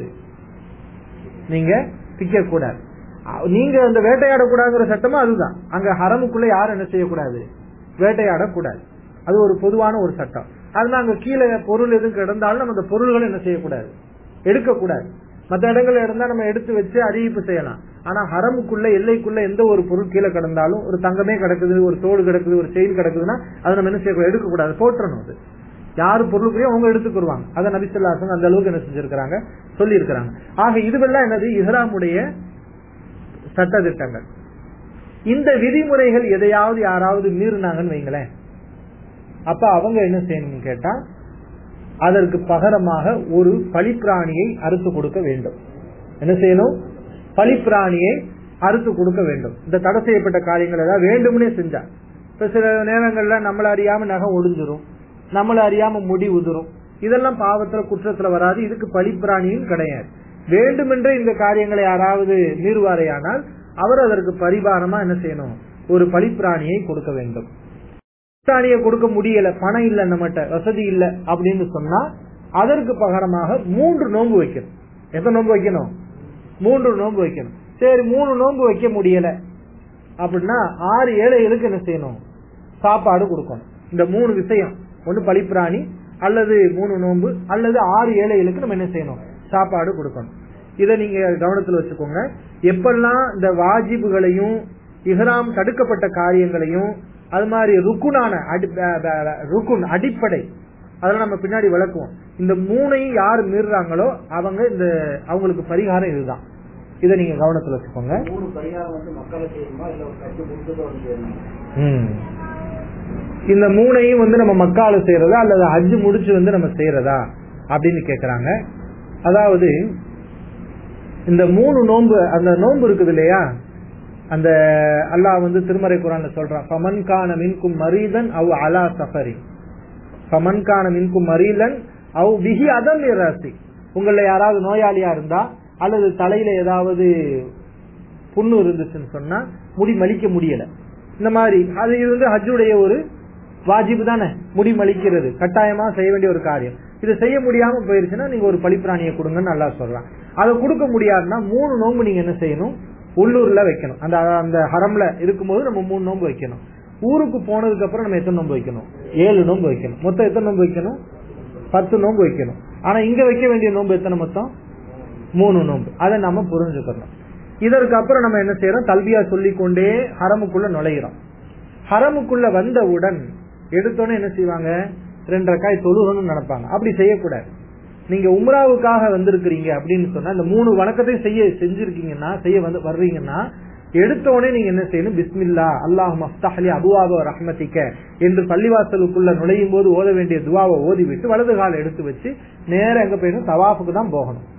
நீங்க பிக்க கூடாது அ- நீங்க அந்த வேட்டையாடக்கூடாதுங்கிற சட்டமும் அதுதான் அங்க ஹரமுக்குள்ள யாரும் என்ன செய்யக்கூடாது வேட்டையாடக்கூடாது அது ஒரு பொதுவான ஒரு சட்டம் அதனால அங்க கீழே பொருள் எதுவும் கிடந்தாலும் நம்ம அந்த பொருள்களை என்ன செய்யக்கூடாது எடுக்கக்கூடாது மற்ற இடங்கள்ல இருந்தா நம்ம எடுத்து வச்சு அறிவிப்பு செய்யலாம் ஆனா ஹரமுக்குள்ள எல்லைக்குள்ள எந்த ஒரு பொருள் கீழே கிடந்தாலும் ஒரு தங்கமே கிடக்குது ஒரு தோடு கிடக்குது ஒரு செயின் கிடக்குதுன்னா அதை நம்ம என்ன செய்யக்கூடாது எடுக்கக்கூடாது போட்டுறணும் அது யாரு பொருளுக்குறையும் அவங்க எடுத்துக்கிடுவாங்க அதை நபிசல்லாசன் அந்த அளவுக்கு என்ன செஞ்சிருக்கிறாங்க சொல்லி இருக்கிறாங்க ஆக இதுவெல்லாம் என்னது இஹ்ராமுடைய சட்ட திட்டங்கள் இந்த விதிமுறைகள் எதையாவது யாராவது மீறினாங்கன்னு வைங்களேன் அப்ப அவங்க என்ன செய்யணும்னு கேட்டா அதற்கு பகரமாக ஒரு பலிப்பிராணியை அறுத்து கொடுக்க வேண்டும் என்ன செய்யணும் பலிப்பிராணியை அறுத்து கொடுக்க வேண்டும் இந்த தடை செய்யப்பட்ட காரியங்கள் ஏதாவது வேண்டும்னே செஞ்சா இப்ப சில நேரங்கள்ல நம்மள அறியாம நகம் ஒடிஞ்சிரும் நம்மள அறியாம முடி உதிரும் இதெல்லாம் பாவத்துல குற்றத்துல வராது இதுக்கு பலிப்பிராணியும் கிடையாது வேண்டுமென்றே இந்த காரியங்களை யாராவது மீறுவாரையானால் அவர் அதற்கு பரிபாரமா என்ன செய்யணும் ஒரு பலிப்பிராணியை கொடுக்க வேண்டும் பிராணியை கொடுக்க முடியல பணம் இல்ல நம்மகிட்ட வசதி இல்ல அப்படின்னு சொன்னா அதற்கு பகரமாக மூன்று நோன்பு வைக்கணும் எத்தனை நோன்பு வைக்கணும் மூன்று நோன்பு வைக்கணும் சரி மூணு நோன்பு வைக்க முடியல அப்படின்னா ஆறு ஏழைகளுக்கு என்ன செய்யணும் சாப்பாடு கொடுக்கணும் இந்த மூணு விஷயம் ஒண்ணு பலிப்பிராணி அல்லது மூணு நோன்பு அல்லது ஆறு ஏழைகளுக்கு நம்ம என்ன செய்யணும் சாப்பாடு கொடுக்கணும் இதை நீங்க கவனத்தில் வச்சுக்கோங்க எப்பெல்லாம் இந்த வாஜிபுகளையும் இஹ்ராம் தடுக்கப்பட்ட காரியங்களையும் அது மாதிரி ருக்குனான அடி- ப- ப- ருக்குன் அடிப்படை அதெல்லாம் நம்ம பின்னாடி விளக்குவோம் இந்த மூணையும் யார் மீறுறாங்களோ அவங்க இந்த அவங்களுக்கு பரிகாரம் இதுதான் இதை நீங்க கவனத்தில் வச்சுக்கோங்க மூணு பரிகாரம் வந்து மக்களை செய்யணுமா இல்ல ஒரு கட்டு முடிச்சதோ வந்து செய்யணுமா ம். இந்த மூணையும் வந்து நம்ம மக்கால செய்யறதா அல்லது ஹஜ் முடிச்சு வந்து நம்ம செய்யறதா அப்படின்னு கேக்குறாங்க அதாவது இந்த மூணு நோன்பு அந்த நோன்பு இருக்குது இல்லையா அந்த அல்லாஹ் வந்து திருமறை குரான்ல சொல்றான் ஃபமன்கான மின்கும் மரீதன் அவ் அலா சஃபரி ஃபமன்கான மின்கும் மரீலன் அவ் பிஹி அதம் ராசி உங்கள யாராவது நோயாளியா இருந்தா அல்லது தலையில ஏதாவது புண்ணு இருந்துச்சுன்னு சொன்னா முடி மலிக்க முடியல இந்த மாதிரி அது இது வந்து ஹஜ்ஜுடைய ஒரு வாஜிபு தானே முடி மலிக்கிறது கட்டாயமா செய்ய வேண்டிய ஒரு காரியம் இது செய்ய முடியாம போயிருச்சுன்னா நீங்க ஒரு பழிப்பிராணியை கொடுங்கன்னு நல்லா சொல்றான் அதை கொடுக்க முடியாதுன்னா மூணு நோன்பு நீங்க என்ன செய்யணும் உள்ளூர்ல வைக்கணும் அந்த அந்த ஹரம்ல இருக்கும்போது நம்ம மூணு நோன்பு வைக்கணும் ஊருக்கு போனதுக்கு அப்புறம் நம்ம எத்தனை நோன்பு வைக்கணும் ஏழு நோன்பு வைக்கணும் மொத்தம் எத்தனை நோன்பு வைக்கணும் பத்து நோன்பு வைக்கணும் ஆனா இங்க வைக்க வேண்டிய நோன்பு எத்தனை மொத்தம் மூணு நோன்பு அதை நம்ம புரிஞ்சுக்கணும் இதற்கு அப்புறம் நம்ம என்ன செய்யறோம் தல்பியா சொல்லிக்கொண்டே ஹரமுக்குள்ள நுழையிறோம் ஹரமுக்குள்ள வந்தவுடன் எடுத்தோன்னே என்ன செய்வாங்க ரெண்டரை காய் தொழுகணும்னு நினைப்பாங்க அப்படி செய்யக்கூடாது நீங்க உம்ராவுக்காக வந்திருக்கிறீங்க அப்படின்னு சொன்னா இந்த மூணு வணக்கத்தையும் செய்ய செஞ்சிருக்கீங்கன்னா செய்ய வந்து வர்றீங்கன்னா எடுத்தோடனே நீங்க என்ன செய்யணும் பிஸ்மில்லா அல்லாஹ் மஃப்தஹலி அபுவாப ரஹ்மதிக்க என்று பள்ளிவாசலுக்குள்ள நுழையும் போது ஓத வேண்டிய துவாவை ஓதி விட்டு வலது கால எடுத்து வச்சு நேரம் எங்க போயிடணும் தவாஃபுக்கு தான் போகணும்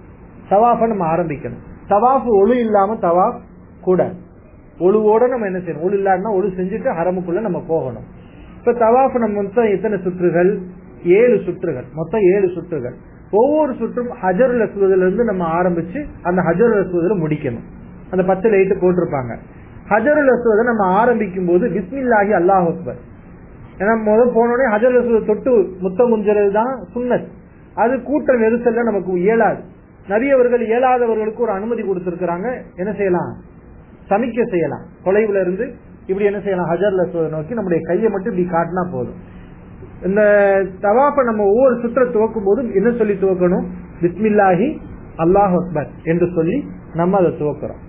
தவாஃப நம்ம ஆரம்பிக்கணும் தவாஃப் ஒழு இல்லாம தவாஃப் கூட ஒழுவோட நம்ம என்ன செய்யணும் ஒழு இல்லாம ஒழு செஞ்சுட்டு ஹரமுக்குள்ள நம்ம போகணும் இப்ப தவாஃப் நம்ம மொத்தம் எத்தனை சுற்றுகள் ஏழு சுற்றுகள் மொத்தம் ஏழு சுற்றுகள் ஒவ்வொரு சுற்றும் ஹஜருல் அஸ்வதுல இருந்து நம்ம ஆரம்பிச்சு அந்த ஹஜருல் அஸ்வதுல முடிக்கணும் அந்த பத்து லைட்டு போட்டிருப்பாங்க ஹஜருல் அஸ்வதை நம்ம ஆரம்பிக்கும் போது பிஸ்மில்லாஹி அல்லாஹ் அக்பர் ஏன்னா முதல் போனோடனே ஹஜருல் அஸ்வத் தொட்டு முத்தம் குஞ்சுறது தான் சுன்னத் அது கூட்ட நெரிசல்ல நமக்கு இயலாது நபியவர்கள் இயலாதவர்களுக்கு ஒரு அனுமதி கொடுத்திருக்கிறாங்க என்ன செய்யலாம் சமிக்க செய்யலாம் தொலைவுல இருந்து இப்படி என்ன செய்யலாம் ஹஜர் அஸ்வதை நோக்கி நம்முடைய கையை மட்டும் இப்படி காட்டினா போதும் இந்த தவாஃப நம்ம ஒவ்வொரு சுற்ற துவக்கும் போதும் என்ன சொல்லி துவக்கணும் பிஸ்மில்லாஹி அல்லாஹ் அக்பர் என்று சொல்லி நம்ம அதை துவக்கிறோம்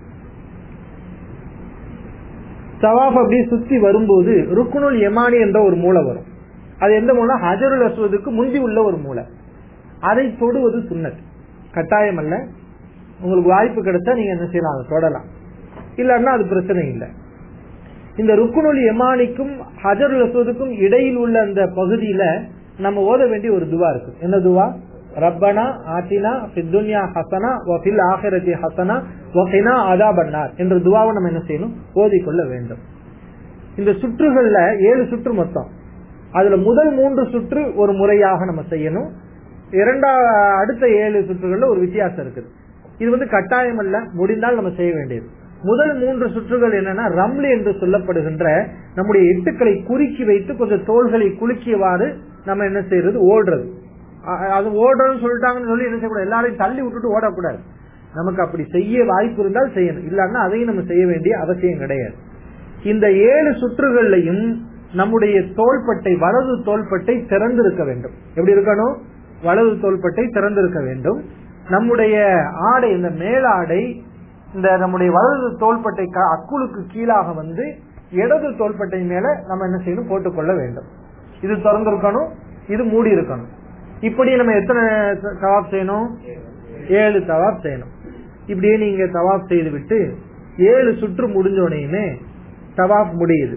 தவாஃப் அப்படியே சுத்தி வரும்போது ருக்குனுல் யமானி என்ற ஒரு மூளை வரும் அது எந்த மூலை ஹஜருல் அஸ்வதுக்கு முந்தி உள்ள ஒரு மூளை அதை தொடுவது சுன்னத் கட்டாயம் அல்ல உங்களுக்கு வாய்ப்பு கிடைச்சா நீங்க என்ன செய்யலாம் அதை தொடலாம் இல்லன்னா அது பிரச்சனை இல்லை இந்த ருக்குனுல் யமானிக்கும் ஹஜருல் அஸ்வதுக்கும் இடையில் உள்ள அந்த பகுதியில நம்ம ஓத வேண்டிய ஒரு துவா இருக்கு என்ன துவா ரப்பனா ஆத்தினா ஃபித்துன்யா ஹசனா வஃபில் ஆஹிரத்தி ஹசனா வஃபினா அதாபன்னார் என்ற துவாவை நம்ம என்ன செய்யணும் ஓதிக்கொள்ள வேண்டும் இந்த சுற்றுகள்ல ஏழு சுற்று மொத்தம் அதுல முதல் மூன்று சுற்று ஒரு முறையாக நம்ம செய்யணும் இரண்டா அடுத்த ஏழு சுற்றுகள்ல ஒரு வித்தியாசம் இருக்குது இது வந்து கட்டாயம் அல்ல முடிந்தால் நம்ம செய்ய வேண்டியது முதல் மூன்று சுற்றுகள் என்னன்னா ரம்லி என்று சொல்லப்படுகின்ற நம்முடைய எட்டுக்களை குறுக்கி வைத்து கொஞ்சம் தோள்களை குலுக்கியவாறு நம்ம என்ன செய்யறது ஓடுறது அ- அது ஓடுறதுன்னு சொல்லிட்டாங்கன்னு சொல்லி என்ன செய்யக்கூடாது எல்லாரையும் தள்ளி விட்டுட்டு ஓடக்கூடாது நமக்கு அப்படி செய்ய வாய்ப்பு இருந்தால் செய்யணும் இல்லன்னா அதையும் நம்ம செய்ய வேண்டிய அவசியம் கிடையாது இந்த ஏழு சுற்றுகள்லையும் நம்முடைய தோள்பட்டை வலது தோள்பட்டை திறந்திருக்க வேண்டும் எப்படி இருக்கணும் வலது தோள்பட்டை திறந்திருக்க வேண்டும் நம்முடைய ஆடை இந்த மேலாடை இந்த நம்முடைய வலது தோள்பட்டை க- அக்குளுக்கு கீழாக வந்து இடது தோள்பட்டை மேல நம்ம என்ன செய்யணும் போட்டுக்கொள்ள வேண்டும் இது திறந்திருக்கணும் இது மூடி இருக்கணும் இப்படி நம்ம எத்தனை தவாப் செய்யணும் ஏழு தவாப் செய்யணும் இப்படியே நீங்க தவாப் செய்து விட்டு ஏழு சுற்று முடிஞ்ச உடனேயுமே தவாப் முடியுது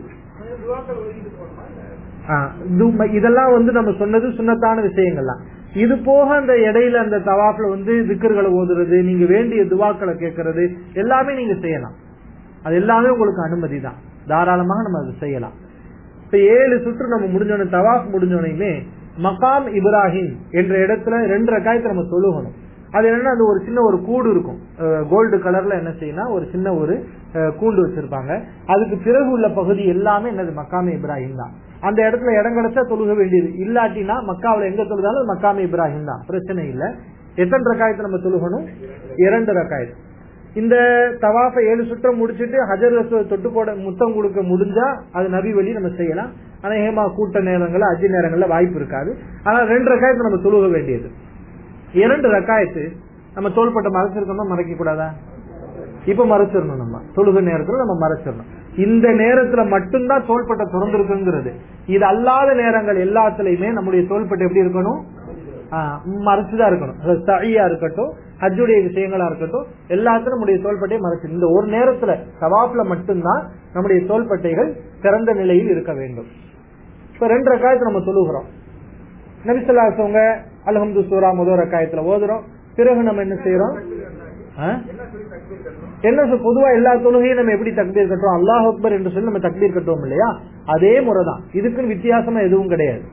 ஆ, இது- இதெல்லாம் வந்து நம்ம சொன்னது சுண்ணத்தான விஷயங்கள்லாம் இது போக அந்த இடையில அந்த தவாப்ல வந்து திக்கர்களை ஓதுறது நீங்க வேண்டிய துவாக்களை கேட்கறது எல்லாமே நீங்க செய்யலாம் அது எல்லாமே உங்களுக்கு அனுமதி தான் தாராளமாக நம்ம அதை செய்யலாம் இப்ப ஏழு சுற்று நம்ம முடிஞ்சோடனே தவாப் முடிஞ்சோடனே மகாம் இப்ராஹிம் என்ற இடத்துல ரெண்டு ரக்காயத்தை நம்ம தொழுகணும் அது என்னன்னா அது ஒரு சின்ன ஒரு கூடு இருக்கும் கோல்டு கலர்ல என்ன செய்யணும் ஒரு சின்ன ஒரு அஹ், கூண்டு வச்சிருப்பாங்க அதுக்கு பிறகு உள்ள பகுதி எல்லாமே என்னது மக்காமே இப்ராஹிம் தான் அந்த இடத்துல இடம் கிடைச்சா தொழுக வேண்டியது இல்லாட்டினா மக்காவுல எங்க தொழுதாலும் அது மக்காமே இப்ராஹிம் தான் பிரச்சனை இல்ல எத்தனை ரக்காயத்தை நம்ம தொழுகணும் இரண்டு ரக்காயத்து இந்த தவாஃபை ஏழு சுற்றம் முடிச்சிட்டு ஹஜர் ரசூலை தொட்டு போட முத்தம் கொடுக்க முடிஞ்சா அது நபி வழி நம்ம செய்யலாம் ஆனா ஏமா கூட்ட நேரங்கள்ல அஜி நேரங்கள்ல வாய்ப்பு இருக்காது ஆனா ரெண்டு ரக்காயத்து நம்ம தொழுக வேண்டியது இரண்டு ரக்காயத்து நம்ம தோள்பட்ட மறைச்சிருக்கோமா மறைக்க கூடாதா இப்ப மறைச்சிடணும் நம்ம தொழுக நேரத்துல நம்ம மறைச்சிடணும் இந்த நேரத்துல மட்டும்தான் தோள்பட்டை திறந்திருக்குங்கிறது இது அல்லாத நேரங்கள் எல்லாத்துலயுமே நம்முடைய தோள்பட்டை எப்படி இருக்கணும் ஆஹ் மறைச்சுதான் இருக்கணும் அது தழியா இருக்கட்டும் ஹஜ்ஜுடைய விஷயங்களா இருக்கட்டும் எல்லாத்துக்கும் நம்முடைய தோள்பட்டையை மறைச்சு இந்த ஒரு நேரத்துல சவாப்ல மட்டும்தான் நம்முடைய தோள்பட்டைகள் திறந்த நிலையில் இருக்க வேண்டும் இப்ப ரெண்டு ரக்காயத்தை நம்ம சொல்லுகிறோம் நபிசல்லாசவங்க அல்ஹம்து சூரா முதல் ரக்காயத்துல ஓதுறோம் பிறகு நம்ம என்ன செய்யறோம் ஆ? என்ன சொல் பொதுவா எல்லா தொழுகையும் நம்ம எப்படி தக்பீர் கட்டுறோம் அல்லாஹ் அக்பர் என்று சொல்லி நம்ம தக்பீர் கட்டுவோம் இல்லையா அதே முறைதான் இதுக்குன்னு வித்தியாசமா எதுவும் கிடையாது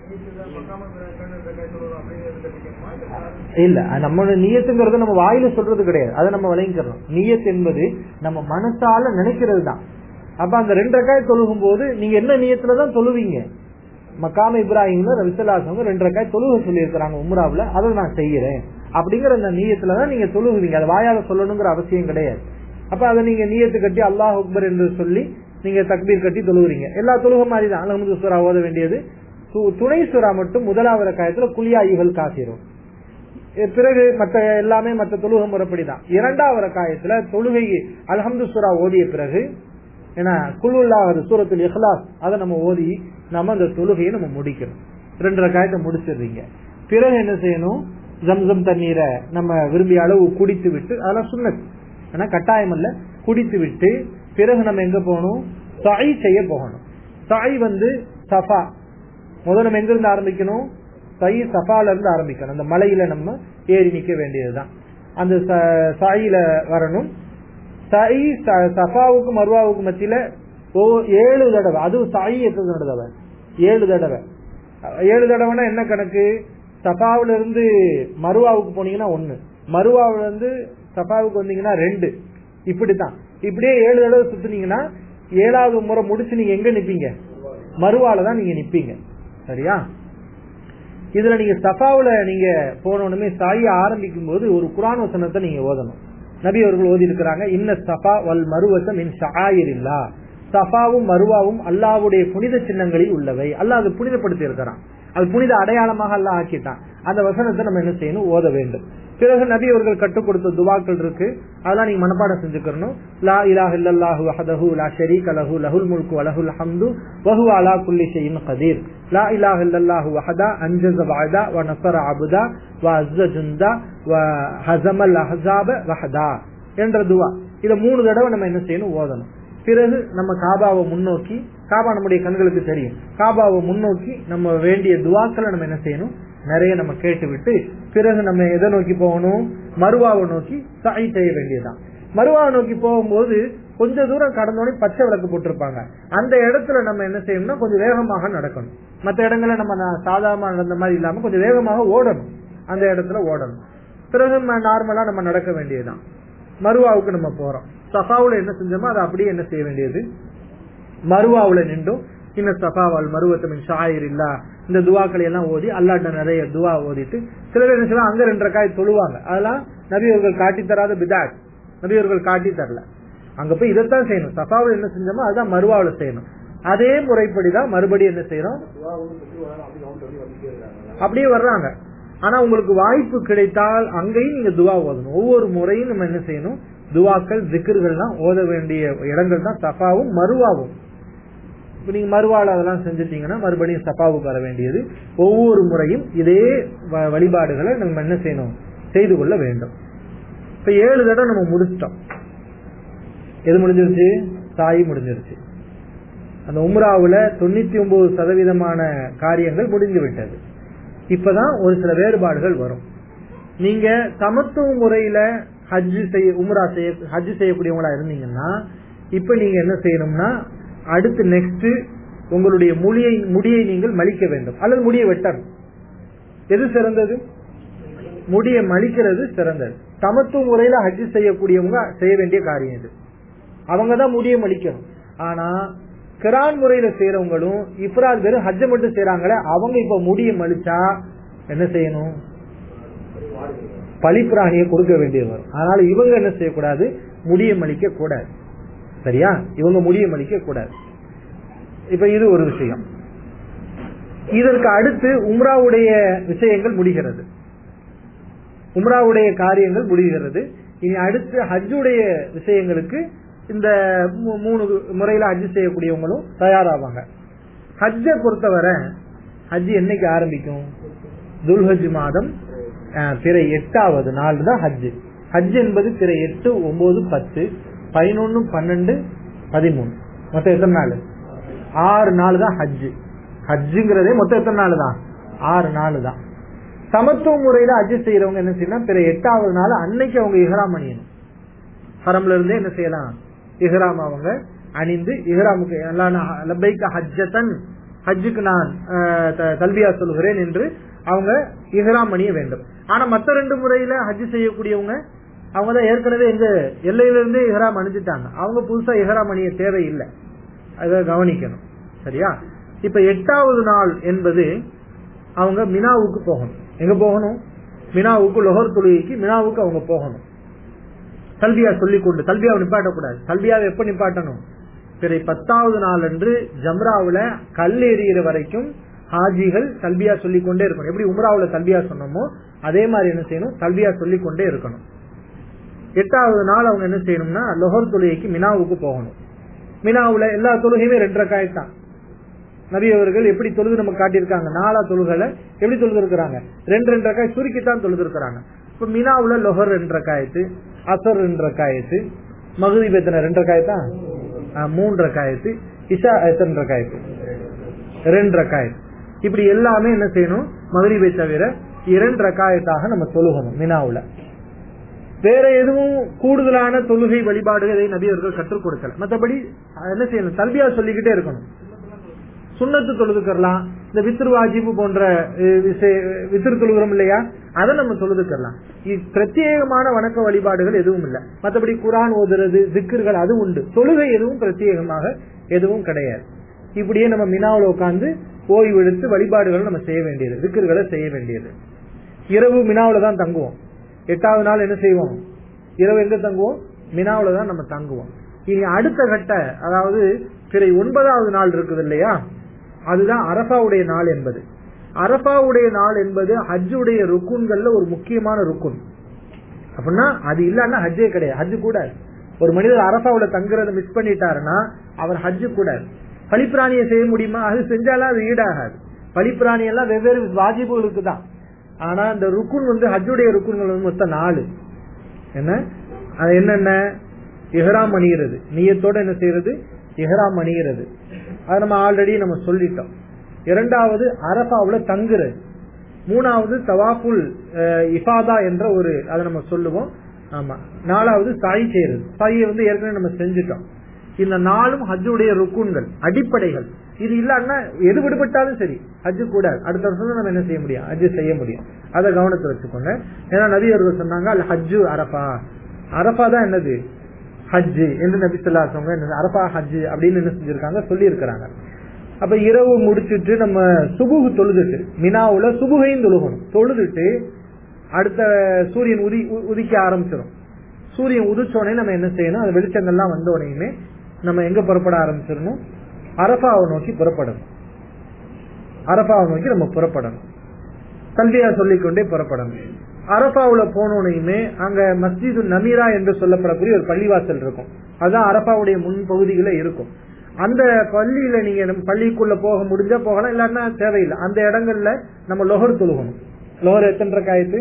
இல்ல அது நம்மளோட நியத்துங்கிறது நம்ம வாயில சொல்றது கிடையாது அதை நம்ம விளங்கிக்கிறோம் நியத் என்பது நம்ம மனசால நினைக்கிறது தான் அப்ப அந்த ரெண்டு ரக்காய் தொழுகும் போது நீங்க என்ன நியத்துல தான் தொழுவீங்க மக்காம இப்ராஹிம்ல ரவிசல்லாசவங்க ரெண்டு ரக்காய் தொழுக சொல்லி இருக்கிறாங்க உம்ராவுல அதை நான் செய்யறேன் அப்படிங்கிற அந்த நீயத்துல தான் நீங்க தொழுகுவீங்க அது வாயால சொல்லணுங்கிற அவசியம் கிடையாது அப்ப அதை நீங்க நீயத்து கட்டி அல்லாஹ் அக்பர் என்று சொல்லி நீங்க தக்பீர் கட்டி தொழுவுறீங்க எல்லா தொழுக மாதிரி தான் அலமது சுரா ஓத வேண்டியது து- துணை சுறா மட்டும் முதலாவது ரக்காயத்துல குளியாயிகள் காசிரும் பிறகு மற்ற எல்லாமே மற்ற தொழுகை முறைப்படிதான் இரண்டாவது ரக்காயத்துல தொழுகை அல்ஹம்து சுரா ஓதிய பிறகு ஏன்னா குழுல்லாவது சூரத்தில் இஹ்லாஸ் அதை நம்ம ஓதி நம்ம அந்த தொழுகையை நம்ம முடிக்கணும் ரெண்டு ரக்காயத்தை முடிச்சிடுறீங்க பிறகு என்ன செய்யணும் ஜம்சம் தண்ணீரை நம்ம விரும்பிய அளவு குடித்து விட்டு அதெல்லாம் சுண்ணத் ஏன்னா கட்டாயம் அல்ல குடித்து விட்டு பிறகு நம்ம எங்க போகணும் சாய் செய்ய போகணும் சாய் வந்து சஃபா முதல்ல நம்ம எங்க இருந்து ஆரம்பிக்கணும் சை சஃபால இருந்து ஆரம்பிக்கணும் அந்த மலையில நம்ம ஏறி நிக்க வேண்டியதுதான் அந்த ச- சாயில வரணும் சாயி ச- சஃபாவுக்கும் மருவாவுக்கும் மத்தியில ஒவ்வொரு ஏழு தடவை அதுவும் சாயி எத்தனை தடவை ஏழு தடவை ஏழு தடவைனா என்ன கணக்கு சஃபாவுல இருந்து மருவாவுக்கு போனீங்கன்னா ஒண்ணு மருவாவுல இருந்து சஃபாவுக்கு வந்தீங்கன்னா ரெண்டு இப்படித்தான் இப்படியே ஏழு தடவை சுத்துனீங்கன்னா ஏழாவது முறை முடிச்சு நீங்க எங்க நிப்பீங்க மறுவால தான் நீங்க நிப்பீங்க சரியா இதுல நீங்க சஃபாவுல நீங்க போனோடனே சாய ஆரம்பிக்கும் போது ஒரு குரான் வசனத்தை நீங்க ஓதணும் நபி அவர்கள் ஓதி இருக்கிறாங்க இன்ன சஃபா வல் மருவசம் இன் ஷாயிரில்லா சஃபாவும் மருவாவும் அல்லாவுடைய புனித சின்னங்களில் உள்ளவை அல்லாஹ் அது புனிதப்படுத்தி இருக்கிறான் அது புனித அடையாளமாக அல்லாஹ் ஆக்கிட்டான் அந்த வசனத்தை நம்ம என்ன செய்யணும் ஓத வேண்டும் பிறகு நபி அவர்கள் கற்றுக் கொடுத்த துவாக்கள் இருக்கு அதெல்லாம் நீங்க மனப்பாடம் செஞ்சுக்கணும் லா இலாஹ இல்லல்லாஹு வஹதஹு லா ஷரீக லஹு லஹுல் முல்கு வ லஹுல் ஹம்து வ ஹுவ அலா குல்லி ஷைஇன் கதீர் லா இலாஹ இல்லல்லாஹு வஹதா அன்ஜஸ வஅதா வ நஸர அபதா வ அஸ்ஸ ஜுந்தா வ ஹஸமல் அஹஸாப வஹதா என்ற துவா இத மூணு தடவை நம்ம என்ன செய்யணும் ஓதணும் பிறகு நம்ம காபாவை முன்னோக்கி காபா நம்முடைய கண்களுக்கு தெரியும் காபாவை முன்னோக்கி நம்ம வேண்டிய துவாக்களை நம்ம என்ன செய்யணும் நிறைய நம்ம கேட்டு விட்டு பிறகு நம்ம எதை நோக்கி போகணும் மருவாவை நோக்கி சாய் செய்ய வேண்டியதுதான் மருவாவை நோக்கி போகும்போது கொஞ்ச தூரம் கடந்தோடனே பச்சை விளக்கு போட்டிருப்பாங்க அந்த இடத்துல நம்ம என்ன செய்யணும்னா கொஞ்சம் வேகமாக நடக்கணும் மற்ற இடங்கள்ல நம்ம நா- சாதாரணமா நடந்த மாதிரி இல்லாம கொஞ்சம் வேகமாக ஓடணும் அந்த இடத்துல ஓடணும் பிறகு நார்மலா நம்ம நடக்க வேண்டியதுதான் மருவாவுக்கு நம்ம போறோம் சஃபாவுல என்ன செஞ்சோமோ அதை அப்படியே என்ன செய்ய வேண்டியது மருவாவுல நின்றும் இன்ன சஃபாவால் மருவத்தமின் ஷாயிர் இல்லா இந்த துவாக்களை எல்லாம் ஓதி அல்லாட்ட நிறைய துவா ஓதிட்டு சில பேர் என்ன செய்வாங்க, அங்க ரெண்டு ரக்காய் தொழுவாங்க அதெல்லாம் நபியவர்கள் காட்டி தராத பிதாட் நபியவர்கள் காட்டி தரல அங்க போய் இதைத்தான் செய்யணும் சஃபாவில் என்ன செஞ்சோமோ அதுதான் மருவாவுல செய்யணும் அதே முறைப்படிதான் மறுபடியும் என்ன செய்யறோம் துவா வந்து சுற்றி வராங்க அப்படி கவுண்ட் பண்ணி வந்துட்டே இருக்காங்க அப்படியே வர்றாங்க ஆனா உங்களுக்கு வாய்ப்பு கிடைத்தால் அங்கேயும் நீங்க துவா ஓதணும் ஒவ்வொரு முறையும் நம்ம என்ன செய்யணும் துவாக்கள் திக்கர்கள்லாம் ஓத வேண்டிய இடங்கள் தான் சஃபாவும் மருவாவும் இப்ப நீங்க மறுவாள் அதெல்லாம் செஞ்சுட்டீங்கன்னா மறுபடியும் சஃபாவுக்கு வர வேண்டியது ஒவ்வொரு முறையும் இதே வ- வழிபாடுகளை நம்ம என்ன செய்யணும் செய்து கொள்ள வேண்டும் இப்ப ஏழு தடவை நம்ம முடிச்சிட்டோம் எது முடிஞ்சிருச்சு சாயி முடிஞ்சிருச்சு அந்த உம்ராவுல தொண்ணூத்தி ஒன்பது சதவீதமான காரியங்கள் முடிந்து விட்டது இப்பதான் ஒரு சில வேறுபாடுகள் வரும் நீங்க சமத்துவ முறையில ஹஜ் செய்ய உம்ரா செய்ய ஹஜ் செய்யக்கூடியவங்களா இருந்தீங்கன்னா இப்ப நீங்க என்ன செய்யணும்னா அடுத்து நெக்ஸ்ட் உங்களுடைய முடியை முடியை நீங்கள் மலிக்க வேண்டும் அல்லது முடியை வெட்டணும் எது சிறந்தது முடியை மலிக்கிறது சிறந்தது சமத்துவ முறையில ஹஜ் செய்யக்கூடியவங்க செய்ய வேண்டிய காரியம் இது அவங்க தான் முடிய மலிக்கணும் ஆனா கிரான் முறையில செய்யறவங்களும் இப்ராத் வெறும் ஹஜ்ஜ மட்டும் செய்யறாங்களே அவங்க இப்ப முடிய மலிச்சா என்ன செய்யணும் பலிப்பிராணியை கொடுக்க வேண்டியது வரும் அதனால இவங்க என்ன செய்யக்கூடாது முடிய மலிக்க கூடாது சரியா இவங்க முடிய மலிக்க கூடாது இப்ப இது ஒரு விஷயம் இதற்கு அடுத்து உம்ராவுடைய விஷயங்கள் முடிகிறது உம்ராவுடைய காரியங்கள் முடிகிறது இனி அடுத்து ஹஜ்ஜுடைய விஷயங்களுக்கு இந்த மூ- மூணு முறையில ஹஜ் செய்யக்கூடியவங்களும் தயாராவாங்க ஹஜ்ஜை பொறுத்தவரை ஹஜ் என்னைக்கு ஆரம்பிக்கும் துல்ஹஜ் மாதம் அஹ், பிறை எட்டாவது நாள் தான் ஹஜ் ஹஜ் என்பது பிறை எட்டு ஒன்பது பத்து பதினொன்னு பன்னெண்டு பதிமூணு மொத்தம் எத்தனை நாள் ஆறு நாள் தான் ஹஜ் ஹஜ்ஜுங்கிறதே மொத்தம் எத்தனை நாள் தான் ஆறு நாள் தான் சமத்துவ முறையில ஹஜ் செய்யறவங்க என்ன செய்யணும் பிற எட்டாவது நாள் அன்னைக்கு அவங்க இஹ்ராம் அணியணும் ஹரம்ல இருந்தே என்ன செய்யலாம் இஹ்ராம் அவங்க அணிந்து இஹ்ராமுக்கு எல்லாம் நான் லப்பைக்க ஹஜ்ஜத்தன் ஹஜ்ஜுக்கு நான் அஹ், த- தல்பியா சொல்கிறேன் என்று அவங்க இஹ்ராம் அணிய வேண்டும் ஆனா மத்த ரெண்டு முறையில ஹஜ் செய்யக்கூடியவங்க அவங்க தான் ஏற்கனவே எங்க எல்லையில இருந்தே இஹ்ராம் அணிஞ்சிட்டாங்க அவங்க புதுசா இஹ்ராம் அணிய தேவையில்லை அதை கவனிக்கணும் சரியா இப்ப எட்டாவது நாள் என்பது அவங்க மினாவுக்கு போகணும் எங்க போகணும் மினாவுக்கு லொஹர் தொழுகைக்கு மினாவுக்கு அவங்க போகணும் கல்வியா சொல்லிக் கொண்டு கல்வியாவை நிப்பாட்டக்கூடாது கல்வியாவை எப்ப நிப்பாட்டணும் பிறை பத்தாவது நாள் அன்று ஜம்ராவுல கல் எறிகிற வரைக்கும் ஹாஜிகள் கல்வியா சொல்லிக் கொண்டே இருக்கணும் எப்படி உம்ராவுல கல்வியா சொன்னோமோ அதே மாதிரி என்ன செய்யணும் கல்வியா சொல்லிக் கொண்டே இருக்கணும் எட்டாவது நாள் அவங்க என்ன செய்யணும்னா லொஹர் தொழுகைக்கு மினாவுக்கு போகணும் மினாவுல எல்லா தொழுகையுமே ரெண்டு ரக்காய் தான் நபி அவர்கள் எப்படி தொழுது நமக்கு காட்டியிருக்காங்க நாலா தொழுகளை எப்படி தொழுது இருக்கிறாங்க ரெண்டு ரெண்டு ரக்காய் சுருக்கித்தான் தொழுது இருக்கிறாங்க இப்ப மினாவுல லொஹர் ரெண்டு ரக்காயத்து அசர் ரெண்டு ரக்காயத்து மகுதி எத்தனை ரெண்டு ரக்காயத்தா ஆ, மூன்று ரக்காயத்து இஷா எத்தனை ரக்காயத்து ரெண்டு ரக்காயத்து இப்படி எல்லாமே என்ன செய்யணும் மகரிபை தவிர இரண்டு ரக்காயத்தாக நம்ம தொழுகணும் மினாவுல வேற எதுவும் கூடுதலான தொழுகை வழிபாடுகளை நபி அவர்கள் கற்றுக் கொடுக்கல மற்றபடி என்ன செய்யணும் தல்பியா சொல்லிக்கிட்டே இருக்கணும் சுண்ணத்து தொழுதுக்கறலாம் இந்த வித்திரு வாஜிபு போன்ற அஹ், விஷய- வித்திரு தொழுகிறோம் இல்லையா அதை நம்ம தொழுதுக்கறலாம் இது பிரத்யேகமான வணக்க வழிபாடுகள் எதுவும் இல்லை மற்றபடி குரான் ஓதுறது திக்கர்கள் அது உண்டு தொழுகை எதுவும் பிரத்யேகமாக எதுவும் கிடையாது இப்படியே நம்ம மினாவில் உட்கார்ந்து ஓய்வு எடுத்து வழிபாடுகளை நம்ம செய்ய வேண்டியது திக்கர்களை செய்ய வேண்டியது இரவு மினாவில் தான் தங்குவோம் எட்டாவது நாள் என்ன செய்வோம் இரவு எங்க தங்குவோம் மினாவில் தான் நம்ம தங்குவோம் இனி அடுத்த கட்ட அதாவது பிறை ஒன்பதாவது நாள் இருக்குது இல்லையா அதுதான் அரபாவுடைய நாள் என்பது அரபாவுடைய நாள் என்பது ஹஜ்ஜுடைய ருக்குன்கள்ல ஒரு முக்கியமான ருக்குன் அப்படின்னா அது இல்லன்னா ஹஜ்ஜே கிடையாது ஹஜ்ஜு கூட ஒரு மனிதர் அரபாவுல தங்குறத மிஸ் பண்ணிட்டாருன்னா அவர் ஹஜ்ஜு கூட பலிப்பிராணியை செய்ய முடியுமா அது செஞ்சாலும் அது ஈடாகாது பலிப்பிராணி எல்லாம் வெவ்வேறு வாஜிபுகளுக்கு தான் ஆனா இந்த ருக்குன் வந்து ஹஜ்ஜுடைய ருக்குன்கள் வந்து மொத்தம் நாலு என்ன அது என்னென்ன இஹ்ராம் அணிகிறது நீயத்தோட என்ன செய்யறது இஹ்ராம் அணிகிறது அது நம்ம ஆல்ரெடி நம்ம சொல்லிட்டோம் இரண்டாவது அரபாவுல தங்குறது மூணாவது தவாஃபுல் அஹ், இஃபாதா என்ற ஒரு அதை நம்ம சொல்லுவோம் ஆமா நாலாவது சாய் செய்யறது சாயை வந்து ஏற்கனவே நம்ம செஞ்சுட்டோம் இந்த நாலும் ஹஜ்ஜுடைய ருக்குன்கள் அடிப்படைகள் இது இல்லன்னா எது விடுபட்டாலும் சரி ஹஜ்ஜு கூட அடுத்த வருஷம் தான் நம்ம என்ன செய்ய முடியும் ஹஜ்ஜு செய்ய முடியும் அதை கவனத்தில் வச்சுக்கோங்க ஏன்னா நபி அவர்கள் சொன்னாங்க அல் ஹஜ்ஜு அரபா அரபா தான் என்னது ஹஜ்ஜு என்று நபி சொல்லா சொன்னாங்க அரபா ஹஜ்ஜு அப்படின்னு என்ன செஞ்சிருக்காங்க சொல்லி இருக்கிறாங்க அப்ப இரவு முடிச்சிட்டு நம்ம சுபுகு தொழுதுட்டு மினாவுல சுபுகையும் தொழுகணும் தொழுதுட்டு அடுத்த சூரியன் உதி உ- உதிக்க ஆரம்பிச்சிடும் சூரியன் உதிச்சோடனே நம்ம என்ன செய்யணும் அது வெளிச்சங்கள்லாம் வந்த உடனேயுமே நம்ம எங்க புறப்பட ஆரம்பிச்சிடணும் அரபாவை நோக்கி புறப்படணும் அரபாவை நோக்கி நம்ம புறப்படணும் கல்வியா சொல்லிக்கொண்டே புறப்படணும் அரபாவுல போனோனையுமே அங்க மஸ்ஜிது நமீரா என்று சொல்லப்படக்கூடிய ஒரு பள்ளிவாசல் இருக்கும் அதுதான் அரபாவுடைய முன் பகுதியில இருக்கும் அந்த பள்ளியில நீங்க நம்ம பள்ளிக்குள்ள போக முடிஞ்சா போகலாம் இல்லன்னா தேவையில்லை அந்த இடங்கள்ல நம்ம லொஹர் தொழுகணும் லொஹர் எத்தனை ரக்காயத்து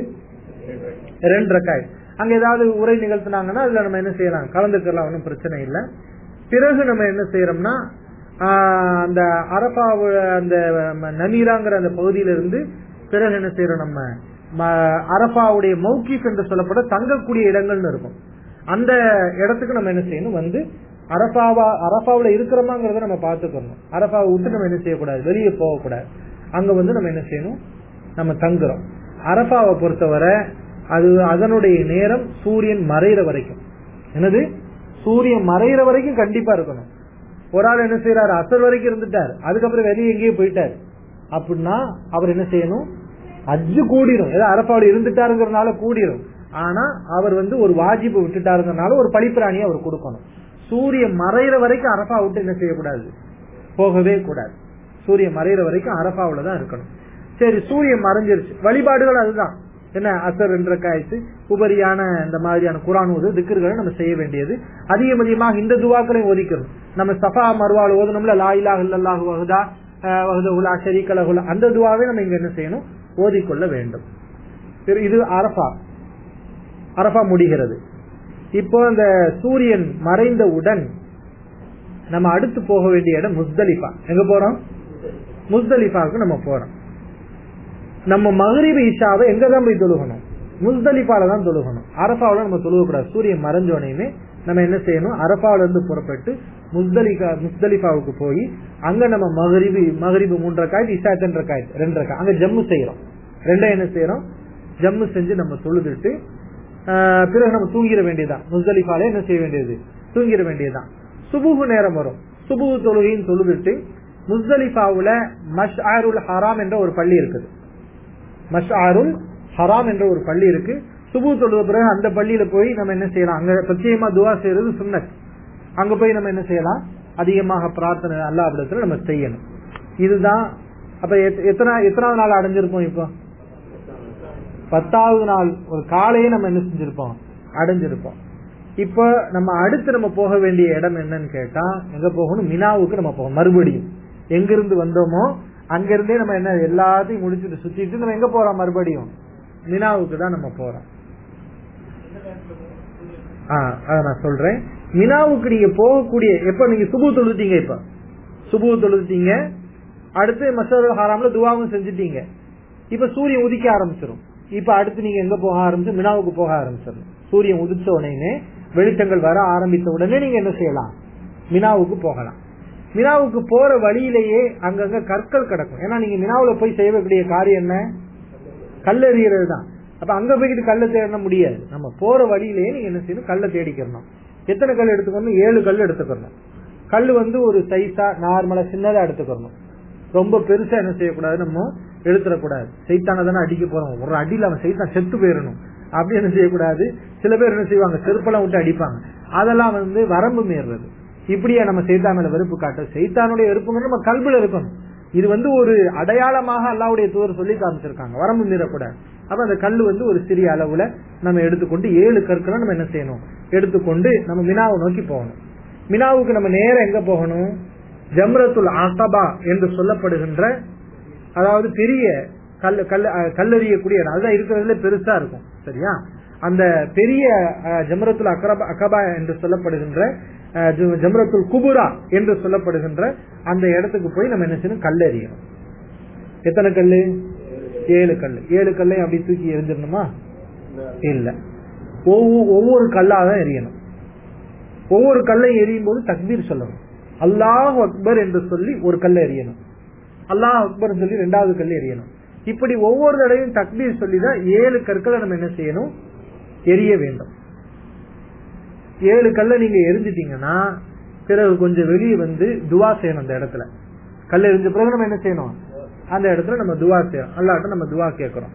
ரெண்டு ரக்காய் அங்க ஏதாவது உரை நிகழ்த்தினாங்கன்னா அதுல நம்ம என்ன செய்யலாம் கலந்துக்கலாம் ஒன்றும் பிரச்சனை இல்லை பிறகு நம்ம என்ன செய்யறோம்னா ஆஹ், அந்த அரபாவு அந்த ம- நமீராங்கிற அந்த பகுதியில இருந்து பிறகு என்ன செய்யறோம் நம்ம ம- அரபாவுடைய மௌகிஃப் என்று சொல்லப்பட தங்கக்கூடிய இடங்கள்னு இருக்கும் அந்த இடத்துக்கு நம்ம என்ன செய்யணும் வந்து அரபாவா அரபாவுல இருக்கிறோமாங்கிறத நம்ம பார்த்துக்கணும் அரபாவை விட்டு நம்ம என்ன செய்யக்கூடாது வெளியே போகக்கூடாது அங்க வந்து நம்ம என்ன செய்யணும் நம்ம தங்குறோம் அரபாவை பொறுத்தவரை அது அதனுடைய நேரம் சூரியன் மறையிற வரைக்கும் என்னது சூரியன் மறையிற வரைக்கும் கண்டிப்பா இருக்கணும் ஒரு ஆள் என்ன செய்யறாரு அசல் வரைக்கும் இருந்துட்டார் அதுக்கப்புறம் வெளியே எங்கேயோ போயிட்டார் அப்படின்னா அவர் என்ன செய்யணும் அஜு கூடிரும் ஏதோ அரப்பாவில் இருந்துட்டாருங்கிறனால கூடிரும் ஆனா அவர் வந்து ஒரு வாஜிப்பு விட்டுட்டாருங்கிறனால ஒரு பழிப்பிராணியை அவர் கொடுக்கணும் சூரியன் மறையிற வரைக்கும் அரப்பா விட்டு என்ன செய்யக்கூடாது போகவே கூடாது சூரியன் மறையிற வரைக்கும் அரப்பாவுல தான் இருக்கணும் சரி சூரியன் மறைஞ்சிருச்சு வழிபாடுகள் அதுதான் என்ன அசர் என்ற காய்ச்சி உபரியான இந்த மாதிரியான குரான் ஓது திக்கர்களை நம்ம செய்ய வேண்டியது அதிகம் அதிகமாக இந்த துவாக்களையும் ஒதுக்கணும் நம்ம சஃபா மறுவாள் ஓதணும்ல லா இலாஹ இல்லல்லாஹு வஹதா அஹ், வஹதஹு லா ஷரீக லஹு லா. அந்த துவாவே நம்ம இங்க என்ன செய்யணும் ஓதிக்கொள்ள வேண்டும் சரி, இது அரபா அரபா முடிகிறது இப்போ அந்த சூரியன் மறைந்தவுடன் நம்ம அடுத்து போக வேண்டிய இடம் முஸ்தலிஃபா எங்க போறோம் முஸ்தலிஃபாவுக்கு நம்ம போறோம் நம்ம மகரிப இஷாவை எங்க தான் போய் தொழுகணும் முஸ்தலிஃபால தான் தொழுகணும் அரபாவில நம்ம தொழுகக்கூடாது சூரியன் மறைஞ்சோனையுமே நம்ம என்ன செய்யணும் அரபாவில இருந்து புறப்பட்டு முஸ்தலிஃபா முஸ்தலிஃபாவுக்கு போய் அங்க நம்ம மகரிபி மகரிபு மூன்று ரக்காய் இஷா எத்தனை ரக்காய் ரெண்டு ரக்காய் அங்க ஜம்மு செய்யறோம் ரெண்டும் என்ன செய்யறோம் ஜம்மு செஞ்சு நம்ம தொழுதுட்டு ஆஹ், பிறகு நம்ம தூங்கிட வேண்டியதுதான் முஸ்தலிஃபால என்ன செய்ய வேண்டியது தூங்கிட வேண்டியதுதான் சுபுகு நேரம் வரும் சுபுகு தொழுகையும் தொழுதுட்டு முஸ்தலிஃபாவுல மஷ்ஆருல் ஹராம் என்ற ஒரு பள்ளி இருக்குது மஷ்ஆருல் ஹராம் என்ற ஒரு பள்ளி இருக்கு சுபு தொழுத பிறகு அந்த பள்ளியில போய் நம்ம என்ன செய்யலாம் அங்க பிரத்யேகமா துவா செய்யறது சுன்னத் அங்க போய் நம்ம என்ன செய்யலாம் அதிகமாக பிரார்த்தனை அல்லாவிடத்துல நம்ம செய்யணும் இதுதான் அப்ப எத்- எத்தனை எத்தனாவது நாள் அடைஞ்சிருப்போம் இப்போ பத்தாவது நாள் ஒரு காலையே நம்ம என்ன செஞ்சிருப்போம் அடைஞ்சிருப்போம் இப்போ நம்ம அடுத்து நம்ம போக வேண்டிய இடம் என்னன்னு கேட்டா எங்க போகணும் மினாவுக்கு நம்ம போகணும் மறுபடியும் எங்கிருந்து வந்தோமோ அங்கிருந்தே நம்ம என்ன எல்லாத்தையும் முடிச்சுட்டு சுத்திட்டு நம்ம எங்க போறோம் மறுபடியும் மினாவுக்கு தான் நம்ம போறோம் ஆ அத நான் சொல்றேன் மினாவுக்கு நீங்க போகக்கூடிய எப்ப நீங்க சுபு தொழுத்தீங்க இப்ப சுபு தொழுத்தீங்க அடுத்து மசூர் ஹராம்ல துவாவும் செஞ்சுட்டீங்க இப்ப சூரியன் உதிக்க ஆரம்பிச்சிடும் இப்ப அடுத்து நீங்க எங்க போக ஆரம்பிச்சு மினாவுக்கு போக ஆரம்பிச்சிடணும் சூரியன் உதிச்ச உடனே வெளிச்சங்கள் வர ஆரம்பித்த உடனே நீங்க என்ன செய்யலாம் மினாவுக்கு போகலாம் மினாவுக்கு போற வழியிலேயே அங்கங்க கற்கள் கிடக்கும் ஏன்னா நீங்க மினாவுல போய் செய்யக்கூடிய காரியம் என்ன கல்லெறியறது தான் அப்ப அங்க போய்கிட்டு கல்லை தேட முடியாது நம்ம போற வழியிலேயே நீங்க என்ன செய்யணும் கல்லை தேடிக்கிறணும் எத்தனை கல் எடுத்துக்கணும் ஏழு கல் எடுத்துக்கணும் கல் வந்து ஒரு சைஸா நார்மலா சின்னதா எடுத்துக்கணும் ரொம்ப பெருசா என்ன செய்யக்கூடாது நம்ம எடுத்துடக்கூடாது செய்தான தானே அடிக்க போறோம் ஒரு அடியில அவன் செய்தான் செத்து போயிடணும் அப்படி என்ன செய்யக்கூடாது சில பேர் என்ன செய்வாங்க செருப்பெல்லாம் விட்டு அடிப்பாங்க அதெல்லாம் வந்து வரம்பு மீறுறது இப்படியே நம்ம செய்தான் மேல வெறுப்பு காட்ட செய்தானுடைய வெறுப்புங்கிறது நம்ம கல்வில இருக்கணும் இது வந்து ஒரு அடையாளமாக அல்லாவுடைய தூதர் சொல்லி காமிச்சிருக்காங்க வரம்பு மீறக்கூடாது அப்ப அந்த கல் வந்து ஒரு சிறிய அளவுல நம்ம எடுத்துக்கொண்டு ஏழு கற்களை நம்ம என்ன செய்யணும் எடுத்துக்கொண்டு நம்ம மினாவை நோக்கி போகணும் மினாவுக்கு நம்ம நேரம் எங்க போகணும் ஜம்ரத்துல் அசபா என்று சொல்லப்படுகின்ற அதாவது பெரிய கல் கல் கல்லறியக்கூடிய இடம் அதுதான் இருக்கிறதுல பெருசா இருக்கும் சரியா அந்த பெரிய ஜம்ரத்துல் அக்கரபா அக்கபா என்று சொல்லப்படுகின்ற ஜம்ரத்துல் குபுரா என்று சொல்லப்படுகின்ற அந்த இடத்துக்கு போய் நம்ம என்ன செய்யணும் கல் எறியணும் எத்தனை கல்லு ஏழு கல் ஏழு கல்லையும் அப்படி தூக்கி எரிஞ்சிடணுமா இல்ல ஒவ்வொரு கல்லா தான் எரியணும் ஒவ்வொரு கல்லை எரியும் போது தக்பீர் சொல்லணும் அல்லாஹ் அக்பர் என்று சொல்லி ஒரு கல்லை எரியணும் அல்லாஹ் அக்பர் சொல்லி ரெண்டாவது கல் எரியணும் இப்படி ஒவ்வொரு தடவையும் தக்பீர் சொல்லிதான் ஏழு கற்களை நம்ம என்ன செய்யணும் எரிய வேண்டும் ஏழு கல்லை நீங்க எரிஞ்சிட்டீங்கன்னா பிறகு கொஞ்சம் வெளியே வந்து துவா செய்யணும் அந்த இடத்துல கல் எரிஞ்ச பிறகு நம்ம என்ன செய்யணும் அந்த இடத்துல நம்ம துவா செய்யணும் அல்லாட்ட நம்ம துவா கேட்கிறோம்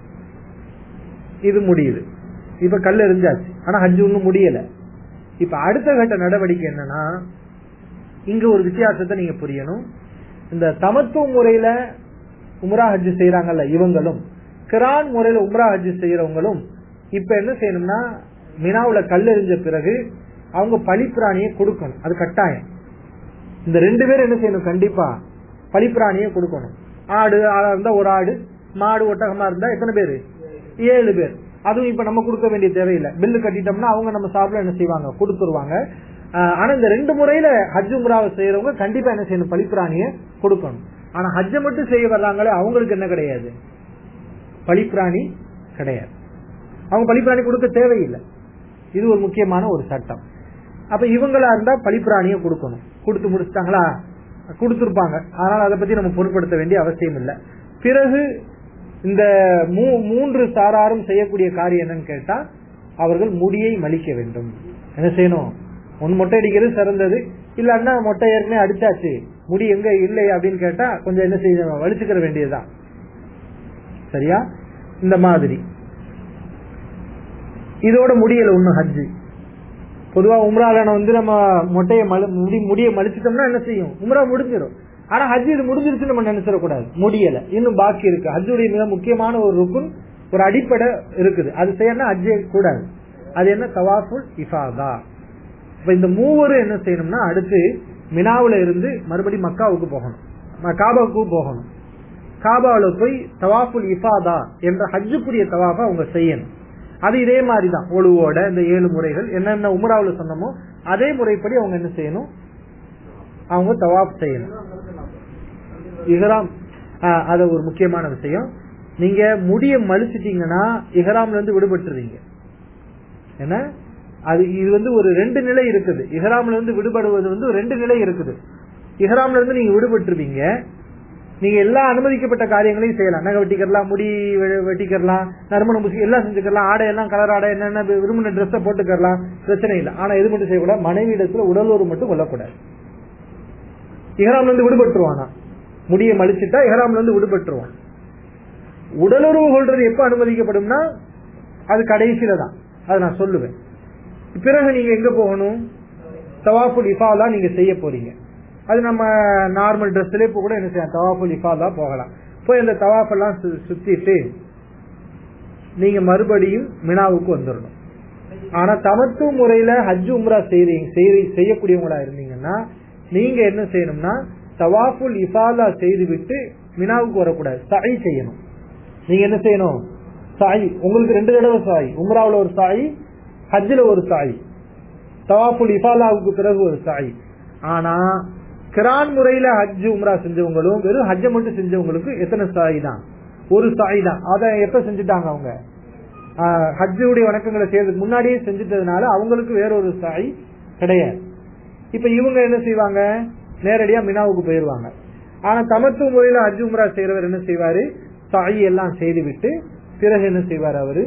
இது முடியுது இப்ப கல் எரிஞ்சாச்சு ஆனா ஹஜ் ஒன்னும் முடியல இப்ப அடுத்த கட்ட நடவடிக்கை என்னன்னா இங்க ஒரு வித்தியாசத்தை நீங்க புரியணும் இந்த தமத்துவ முறையில உம்ரா ஹஜ் செய்யறாங்கல்ல இவங்களும் கிரான் முறையில உம்ரா ஹஜ் செய்யறவங்களும் இப்ப என்ன செய்யணும்னா மினாவுல கல் எறிஞ்ச பிறகு அவங்க பழிப்பிராணியை கொடுக்கணும் அது கட்டாயம் இந்த ரெண்டு பேரும் என்ன செய்யணும் கண்டிப்பா பழிப்பிராணியை கொடுக்கணும் ஆடு ஆடா இருந்தா ஒரு ஆடு மாடு ஒட்டகமா இருந்தா எத்தனை பேரு ஏழு பேர் அதுவும் இப்ப நம்ம கொடுக்க வேண்டிய தேவையில்லை பில்லு கட்டிட்டோம்னா அவங்க நம்ம சாப்பிட என்ன செய்வாங்க கொடுத்துருவாங்க ஆனா இந்த ரெண்டு முறையில ஹஜ் உம்ராவை செய்யறவங்க கண்டிப்பா என்ன செய்யணும் பழிப்பிராணிய கொடுக்கணும் ஆனா ஹஜ்ஜை மட்டும் செய்ய வர்றாங்களே அவங்களுக்கு என்ன கிடையாது பழிப்பிராணி கிடையாது அவங்க பழிப்பிராணி கொடுக்க தேவையில்லை இது ஒரு முக்கியமான ஒரு சட்டம் அப்ப இவங்களா இருந்தா பழிப்பிராணிய கொடுக்கணும் கொடுத்து முடிச்சிட்டாங்களா கொடுத்திருப்பாங்க அதனால அதை பத்தி நம்ம பொருட்படுத்த வேண்டிய அவசியம் இல்லை பிறகு இந்த மூன்று சாராரும் செய்யக்கூடிய காரியம் என்னன்னு கேட்டா அவர்கள் முடியை மலிக்க வேண்டும் என்ன செய்யணும் ஒன் மொட்டை அடிக்கிறது சிறந்தது இல்லன்னா மொட்டை ஏற்கனவே அடிச்சாச்சு முடி எங்க இல்லை அப்படின்னு கேட்டா கொஞ்சம் என்ன செய்யணும் வலிச்சுக்கிற வேண்டியதுதான் சரியா இந்த மாதிரி இதோட முடியல ஒண்ணு ஹஜ்ஜு பொதுவா உம்ராலான வந்து நம்ம மொட்டைய முடி முடிய மலிச்சிட்டோம்னா என்ன செய்யும் உம்ரா முடிஞ்சிடும் ஆனா ஹஜ் இது முடிஞ்சிருச்சு நம்ம நினைச்சிடக்கூடாது முடியல இன்னும் பாக்கி இருக்கு ஹஜ்ஜுடைய மிக முக்கியமான ஒரு ருக்குன் ஒரு அடிப்படை இருக்குது அது செய்யணும் ஹஜ்ஜே கூடாது அது என்ன தவாஃபுல் இஃபாதா இப்ப இந்த மூவரும் என்ன செய்யணும்னா அடுத்து மினாவுல இருந்து மறுபடி மக்காவுக்கு போகணும் காபாவுக்கு போகணும் காபாவில் போய் தவாஃபுல் இஃபாதா என்ற ஹஜ்ஜுக்குரிய தவாஃபை அவங்க செய்யணும் அது இதே மாதிரிதான் ஒழுவோட இந்த ஏழு முறைகள் என்னென்ன உமராவில் சொன்னமோ அதே முறைப்படி அவங்க என்ன செய்யணும் அவங்க தவாப் செய்யணும் இஹராம் அது ஒரு முக்கியமான விஷயம் நீங்க முடிய மலிச்சிட்டீங்கன்னா இஹராம்ல இருந்து விடுபட்டுறீங்க என்ன அது இது வந்து ஒரு ரெண்டு நிலை இருக்குது இஹராம்ல இருந்து விடுபடுவது வந்து ரெண்டு நிலை இருக்குது இஹராம்ல இருந்து நீங்க விடுபட்டுருவீங்க நீங்க எல்லா அனுமதிக்கப்பட்ட காரியங்களையும் செய்யலாம் நகை வெட்டிக்கிறலாம் முடி வெட்டிக்கிறலாம் நறுமணம் பூசி எல்லாம் செஞ்சுக்கலாம் ஆடை எல்லாம் கலர் ஆடை என்னென்ன விரும்பின ட்ரெஸ்ஸை போட்டுக்கலாம் பிரச்சனை இல்லை ஆனா எது மட்டும் செய்யக்கூடாது மனைவி இடத்துல உடலூர் மட்டும் கொல்லக்கூடாது இஹராம்ல இருந்து விடுபட்டுருவானா முடிய மலிச்சுட்டா இஹராம்ல இருந்து விடுபட்டுருவான் உடலுறவு கொள்றது எப்ப அனுமதிக்கப்படும்னா அது கடைசியில தான் அதை நான் சொல்லுவேன் பிறகு நீங்க எங்க போகணும் தவாஃபுல் இஃபாலா நீங்க செய்ய போறீங்க அது நம்ம நார்மல் ட்ரெஸ்ல இப்ப கூட என்ன செய்யலாம் தவாஃபுல் இஃபாலா போகலாம் போய் அந்த தவாஃப் எல்லாம் சுத்திட்டு நீங்க மறுபடியும் மினாவுக்கு வந்துடணும் ஆனா தமத்து முறையில ஹஜ் உம்ரா செய்றீங்க செய்யக்கூடியவங்களா இருந்தீங்கன்னா நீங்க என்ன செய்யணும்னா தவாஃபுல் இஃபாலா செய்து விட்டு மினாவுக்கு வரக்கூடாது சாய் செய்யணும் நீங்க என்ன செய்யணும் சாய் உங்களுக்கு ரெண்டு தடவை சாய் உம்ராவுல ஒரு சாய் ஹஜ்ல ஒரு சாய் தவாஃபுல் இஃபாலாவுக்கு பிறகு ஒரு சாய் ஆனா கிரான் முறையில ஹஜ் உம்ரா செஞ்சவங்களும் வெறும் ஹஜ்ஜை மட்டும் செஞ்சவங்களுக்கு எத்தனை சாய் தான் ஒரு சாய் தான் அதை எப்ப செஞ்சுட்டாங்க அவங்க ஆஹ், ஹஜ்ஜுடைய வணக்கங்களை செய்யறதுக்கு முன்னாடியே செஞ்சுட்டதுனால அவங்களுக்கு வேறொரு சாய் கிடையாது இப்ப இவங்க என்ன செய்வாங்க நேரடியா மினாவுக்கு போயிருவாங்க ஆனா தமத்து முறையில ஹஜ் உம்ரா செய்யறவர் என்ன செய்வாரு சாய் எல்லாம் செய்து விட்டு பிறகு என்ன செய்வார் அவரு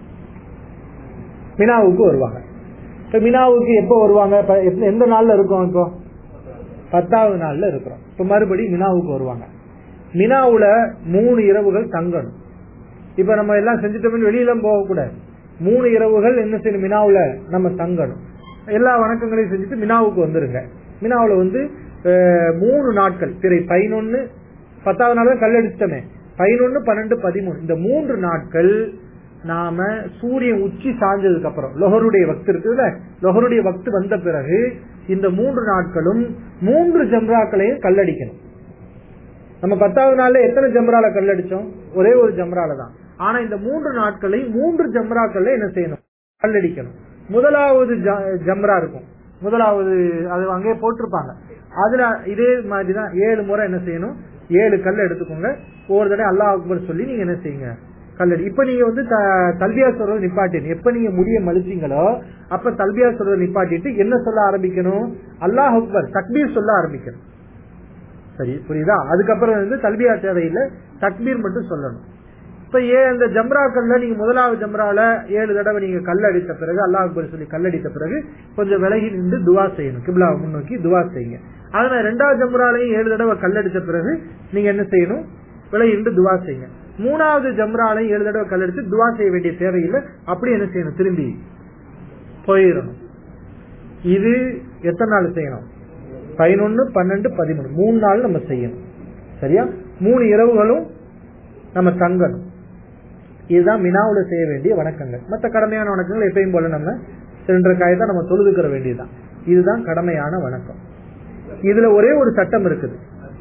மினாவுக்கு வருவாங்க இப்ப மினாவுக்கு எப்போ வருவாங்க இப்ப எத்த- எந்த நாள்ல இருக்கோம் இப்போ பத்தாவது நாள்ல இருக்கிறோம் இப்ப மறுபடி மினாவுக்கு வருவாங்க மினாவுல மூணு இரவுகள் தங்கணும் இப்ப நம்ம எல்லாம் செஞ்சுட்டோம்னு வெளியில போக கூடாது மூணு இரவுகள் என்ன செய்யணும் மினாவுல நம்ம தங்கணும் எல்லா வணக்கங்களையும் செஞ்சுட்டு மினாவுக்கு வந்துருங்க மினாவுல வந்து அஹ், மூணு நாட்கள் பிறை பதினொன்னு பத்தாவது நாள் தான் கல்லடிச்சிட்டோமே பதினொன்னு பன்னெண்டு பதிமூணு இந்த மூன்று நாட்கள் நாம சூரியன் உச்சி சாய்ஞ்சதுக்கு அப்புறம் லொஹருடைய வக்து இருக்குல்ல லொஹருடைய வக்து வந்த பிறகு இந்த மூன்று நாட்களும் மூன்று ஜம்ராக்களையும் கல்லடிக்கணும் நம்ம பத்தாவது நாள்ல எத்தனை ஜம்ரால கல்லடிச்சோம் ஒரே ஒரு ஜம்ரால தான் ஆனா இந்த மூன்று நாட்களை மூன்று ஜம்ராக்கள்ல என்ன செய்யணும் கல்லடிக்கணும் முதலாவது ஜ- ஜம்ரா இருக்கும் முதலாவது அது அங்கே போட்டிருப்பாங்க அதுல இதே மாதிரிதான் ஏழு முறை என்ன செய்யணும் ஏழு கல் எடுத்துக்கோங்க ஒவ்வொரு தடவை அல்லாஹ் அக்பர் சொல்லி நீங்க என்ன செய்யுங்க கல்லடி இப்ப நீங்க வந்து த- தல்பியா சொல்றது நிப்பாட்டிட்டு எப்ப நீங்க முடிய மலிச்சீங்களோ அப்ப தல்பியா சொல்றது நிப்பாட்டிட்டு என்ன சொல்ல ஆரம்பிக்கணும் அல்லாஹ் அக்பர் தக்பீர் சொல்ல ஆரம்பிக்கணும் சரி புரியுதா அதுக்கப்புறம் வந்து தல்பியா தேவையில்லை தக்பீர் மட்டும் சொல்லணும் இப்ப ஏன் இந்த ஜம்ராக்கள்ல நீங்க முதலாவது ஜம்ரால ஏழு தடவை நீங்க கல் அடித்த பிறகு அல்லாஹ் அக்பர் சொல்லி கல் அடித்த பிறகு கொஞ்சம் விலகி நின்று துவா செய்யணும் கிப்லா முன்னோக்கி துவா செய்யுங்க அதனால ரெண்டாவது ஜம்ராலையும் ஏழு தடவை கல் அடித்த பிறகு நீங்க என்ன செய்யணும் விலகி நின்று துவா செய்யுங்க மூணாவது ஜம்ராலையும் ஏழு தடவை கல் அடித்து துவா செய்ய வேண்டிய தேவையில்லை அப்படி என்ன செய்யணும் திரும்பி போயிடணும் இது எத்தனை நாள் செய்யணும் பதினொன்னு பன்னெண்டு பதிமூணு மூணு நாள் நம்ம செய்யணும் சரியா மூணு இரவுகளும் நம்ம தங்கணும் இதுதான் மினாவுல செய்ய வேண்டிய வணக்கங்கள் மற்ற கடமையான வணக்கங்கள் எப்பயும் போல நம்ம ரெண்டரை காயத்தான் நம்ம தொழுதுக்கிற வேண்டியதுதான் இதுதான் கடமையான வணக்கம் இதுல ஒரே ஒரு சட்டம் இருக்குது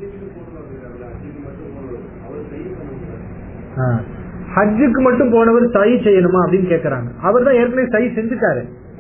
ஆ. ஹஜ்ஜுக்கு மட்டும் போனவர் சை செய்யணுமா அப்படின்னு கேக்குறாங்க அவர் தான் ஏற்கனவே சை செஞ்சுட்டாரு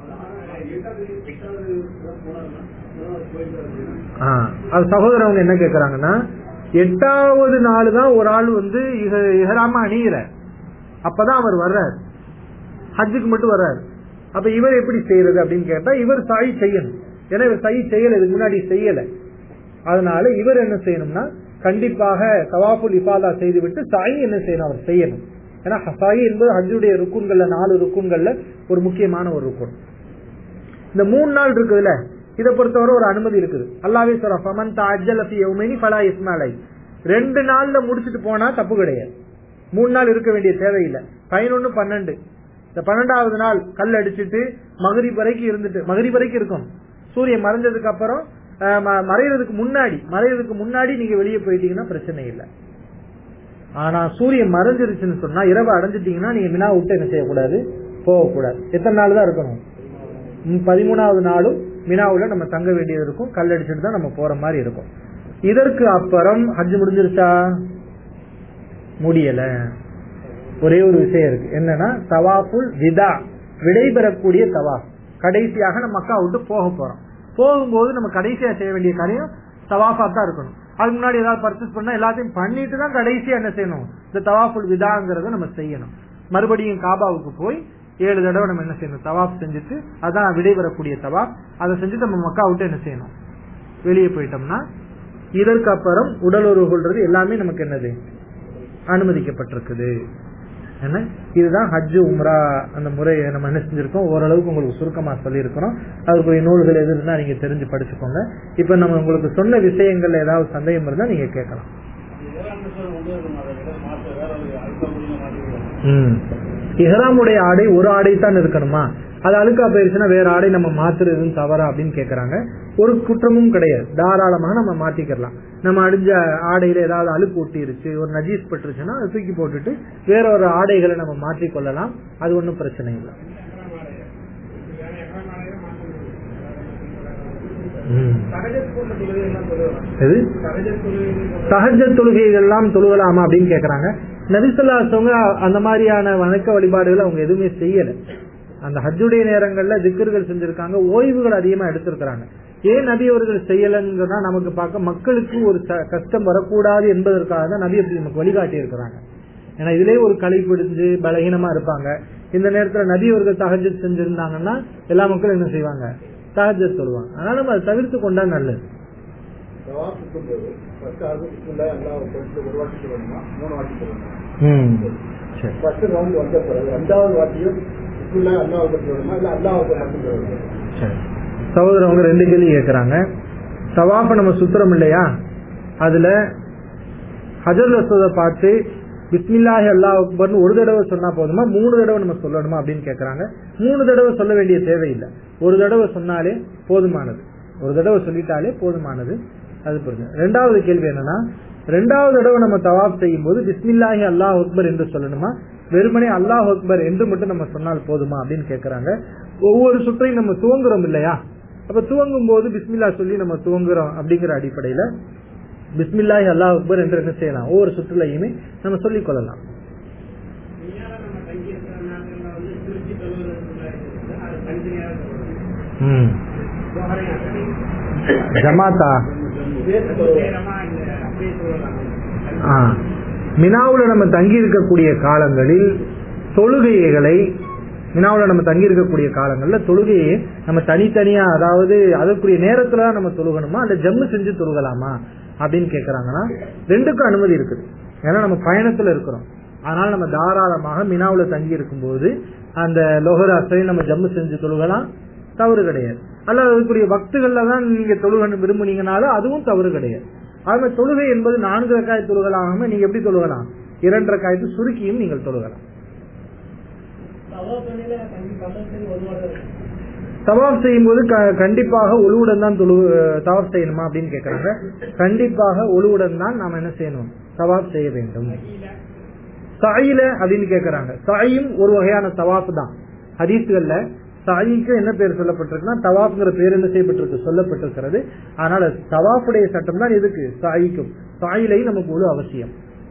ஆ, அது சகோதரர் அவங்க என்ன கேக்குறாங்கன்னா எட்டாவது நாள் தான் ஒரு ஆள் வந்து இஹ- இஹ்ராம அணியிற அப்பதான் அவர் வர்றாரு ஹஜ்ஜுக்கு மட்டும் வர்றாரு அப்ப இவர் எப்படி செய்யறது அப்படின்னு கேட்டா இவர் சாய் செய்யணும் ஏன்னா இவர் சை செய்யல இதுக்கு முன்னாடி செய்யல அதனால இவர் என்ன செய்யணும்னா கண்டிப்பாக தவாஃபுல் இஃபாதா செய்துவிட்டு சாய் என்ன செய்யணும் அவர் செய்யணும் ஏன்னா சாய் என்பது ஹஜ்ஜுடைய ருக்குன்கள்ல நாலு ருக்குன்கள்ல ஒரு முக்கியமான ஒரு ருக்குன் இந்த மூணு நாள் இருக்குதுல்ல இதை பொறுத்தவரை ஒரு அனுமதி இருக்குது அல்லாவே சொல்ற ஃபமன் தஅஜ்ஜல ஃபீ யௌமைனி ஃபலா இஸ்மாலை ரெண்டு நாள்ல முடிச்சிட்டு போனா தப்பு கிடையாது மூணு நாள் இருக்க வேண்டிய தேவையில்லை பதினொன்னு பன்னெண்டு இந்த பன்னெண்டாவது நாள் கல் அடிச்சிட்டு மகரிப் வரைக்கும் இருந்துட்டு மகரிப் வரைக்கும் இருக்கும் சூரியன் மறைஞ்சதுக்கு அப்புறம் அஹ், ம- மறையறதுக்கு முன்னாடி மறையறதுக்கு முன்னாடி நீங்க வெளியே போயிட்டீங்கன்னா பிரச்சனை இல்லை ஆனா சூரியன் மறைஞ்சிருச்சுன்னு சொன்னா இரவு அடைஞ்சிட்டீங்கன்னா நீங்க மினா விட்டு என்ன செய்யக்கூடாது போகக்கூடாது எத்தனை நாள் தான் இருக்கணும் ம், பதிமூணாவது நாளும் மினாவுல நம்ம தங்க வேண்டியது இருக்கும் கல் அடிச்சுட்டு தான் நம்ம போற மாதிரி இருக்கும் இதற்கு அப்புறம் ஹஜ் முடிஞ்சிருச்சா முடியல ஒரே ஒரு விஷயம் இருக்கு என்னன்னா தவாஃபுல் விதா விடைபெறக்கூடிய தவாஃப் கடைசியாக நம்ம மக்கா விட்டு போக போறோம் போகும்போது நம்ம கடைசியா செய்ய வேண்டிய காரியம் தவாஃபா தான் இருக்கணும் அதுக்கு முன்னாடி ஏதாவது பர்ச்சேஸ் பண்ணா எல்லாத்தையும் பண்ணிட்டு தான் கடைசியா என்ன செய்யணும் இந்த தவாஃபுல் விதாங்கிறத நம்ம செய்யணும் மறுபடியும் காபாவுக்கு போய் ஏழு தடவை நம்ம என்ன செய்யணும் தவாப் செஞ்சுட்டு அதான் விடைபெறக்கூடிய தவாப் அதை செஞ்சுட்டு நம்ம மக்கா விட்டு என்ன செய்யணும் வெளியே போயிட்டோம்னா இதற்கு அப்புறம் உடல் உறவு கொள்றது எல்லாமே நமக்கு என்னது அனுமதிக்கப்பட்டிருக்குது என்ன இதுதான் ஹஜ் உம்ரா அந்த முறையை நம்ம என்ன செஞ்சிருக்கோம் ஓரளவுக்கு உங்களுக்கு சுருக்கமா சொல்லியிருக்கிறோம் அதுக்குரிய நூல்கள் எது இருந்தா நீங்க தெரிஞ்சு படிச்சுக்கோங்க இப்ப நம்ம உங்களுக்கு சொன்ன விஷயங்கள்ல ஏதாவது சந்தேகம் இருந்தா நீங்க கேட்கலாம் ம். இஹ்ராமுடைய ஆடை ஒரு ஆடை தான் இருக்கணுமா அது அழுக்கா போயிருச்சுன்னா வேற ஆடை நம்ம மாத்துறதுன்னு தவறா அப்படின்னு கேக்குறாங்க ஒரு குற்றமும் கிடையாது தாராளமாக நம்ம மாத்திக்கலாம் நம்ம அடிஞ்ச ஆடையில ஏதாவது அழுக்கு ஒட்டிருச்சு ஒரு நஜீஸ் பட்டுருச்சுன்னா அதை தூக்கி போட்டுட்டு வேற ஒரு ஆடைகளை நம்ம மாற்றிக் கொள்ளலாம் அது ஒன்றும் பிரச்சனை இல்லை ம். எது சகஜ தொழுகைகள் எல்லாம் தொழுகலாமா அப்படின்னு கேக்குறாங்க நபிசல்லாசவங்க அந்த மாதிரியான வணக்க வழிபாடுகளை அவங்க எதுவுமே செய்யல அந்த ஹஜ்ஜுடைய நேரங்கள்ல திக்கர்கள் செஞ்சிருக்காங்க ஓய்வுகள் அதிகமா எடுத்திருக்கிறாங்க ஏன் நபி அவர்கள் செய்யலங்கிறதா நமக்கு பார்க்க மக்களுக்கு ஒரு ச- கஷ்டம் வரக்கூடாது என்பதற்காக தான் நபி அப்படி நமக்கு வழிகாட்டி இருக்கிறாங்க ஏன்னா இதுலயே ஒரு களை பிடிஞ்சு பலகீனமா இருப்பாங்க இந்த நேரத்துல நபி அவர்கள் தஹஜத் செஞ்சிருந்தாங்கன்னா எல்லா மக்களும் என்ன செய்வாங்க தஹஜத் சொல்லுவாங்க அதனால நம்ம அதை தவிர்த்து கொண்டா நல்லது தவாப் இருக்கும்போது ஃபர்ஸ்ட் அது பிஸ்மில்லா அல்லாஹ் போட்டு ஒரு வாட்டி சொல்லணுமா மூணு வாட்டி சொல்லணுமா ம் சரி ஃபர்ஸ்ட் ரவுண்ட் வந்த பிறகு ரெண்டாவது வாட்டியும் பிஸ்மில்லா அல்லாஹ் பற்றி சொல்லணுமா இல்ல அல்லாஹ் மட்டும் சொல்லணுமா சரி சகோதரர் அவங்க ரெண்டு கேள்வி கேட்கறாங்க தவாஃப நம்ம சுத்துறோம் இல்லையா அதுல ஹஜர் ரசோதை பார்த்து பிஸ்மில்லாஹி அல்லாஹ் அக்பர்னு ஒரு தடவை சொன்னா போதுமா மூணு தடவை நம்ம சொல்லணுமா அப்படின்னு கேட்கறாங்க மூணு தடவை சொல்ல வேண்டிய தேவையில்லை ஒரு தடவை சொன்னாலே போதுமானது ஒரு தடவை சொல்லிட்டாலே போதுமானது அது புரிஞ்சு ரெண்டாவது கேள்வி என்னன்னா ரெண்டாவது தடவை நம்ம தவாப் செய்யும் போது பிஸ்மில்லாஹி அல்லாஹ் அக்பர் என்று சொல்லணுமா வெறுமனே அல்லாஹ் அக்பர் என்று மட்டும் நம்ம சொன்னால் போதுமா அப்படின்னு கேட்கறாங்க ஒவ்வொரு சுற்றையும் நம்ம துவங்குறோம் இல்லையா அப்ப துவங்கும் போது பிஸ்மில்லா சொல்லி நம்ம துவங்குறோம் அப்படிங்கிற அடிப்படையில பிஸ்மில்லாஹி அல்லாஹ் அக்பர் என்று என்ன செய்யலாம் ஒவ்வொரு சுற்றுலையுமே நம்ம சொல்லிக் கொள்ளலாம் ம். ஜமாத்தா ஆ. மினாவுல நம்ம தங்கி இருக்கக்கூடிய காலங்களில் தொழுகைகளை மினாவுல நம்ம தங்கி இருக்கக்கூடிய காலங்கள்ல தொழுகையை நம்ம தனித்தனியா அதாவது அதற்குரிய நேரத்துல தான் நம்ம தொழுகணுமா இல்ல ஜம்மு செஞ்சு தொழுகலாமா அப்படின்னு கேக்குறாங்கன்னா ரெண்டுக்கும் அனுமதி இருக்குது ஏன்னா நம்ம பயணத்துல இருக்கிறோம் அதனால நம்ம தாராளமாக மினாவுல தங்கி இருக்கும்போது அந்த லோகர் அசையில் நம்ம ஜம்மு செஞ்சு தொழுகலாம் தவறு கிடையாது அல்லது அதுக்குரிய பக்துகள்ல தான் நீங்க தொழுகணும் விரும்புனீங்கனாலும் அதுவும் தவறு கிடையாது ஆக தொழுகை என்பது நான்கு ரக்காய் தொழுகலாகாம நீங்க எப்படி தொழுகலாம் இரண்டு ரக்காயத்து சுருக்கியும் நீங்கள் தொழுகலாம் தவாப் செய்யும் போது கண்டிப்பாக ஒழுவுடன் தான் தொழு தவாப் செய்யணுமா அப்படின்னு கேக்குறாங்க கண்டிப்பாக ஒழுவுடன் தான் நாம என்ன செய்யணும் தவாப் செய்ய வேண்டும் சாயில அப்படின்னு கேக்குறாங்க சாயும் ஒரு வகையான தவாப் தான் ஹதீஸ்கள்ல சாயிக்கு என்ன பேர் சொல்லப்பட்டிருக்குன்னா தவாப்ங்கிற பேர் என்ன செய்யப்பட்டிருக்கு சொல்லப்பட்டிருக்கிறது அதனால தவாப்புடைய சட்டம் தான் எதுக்கு சாயிக்கும் சாயிலையும் நமக்கு ஒரு அவசியம்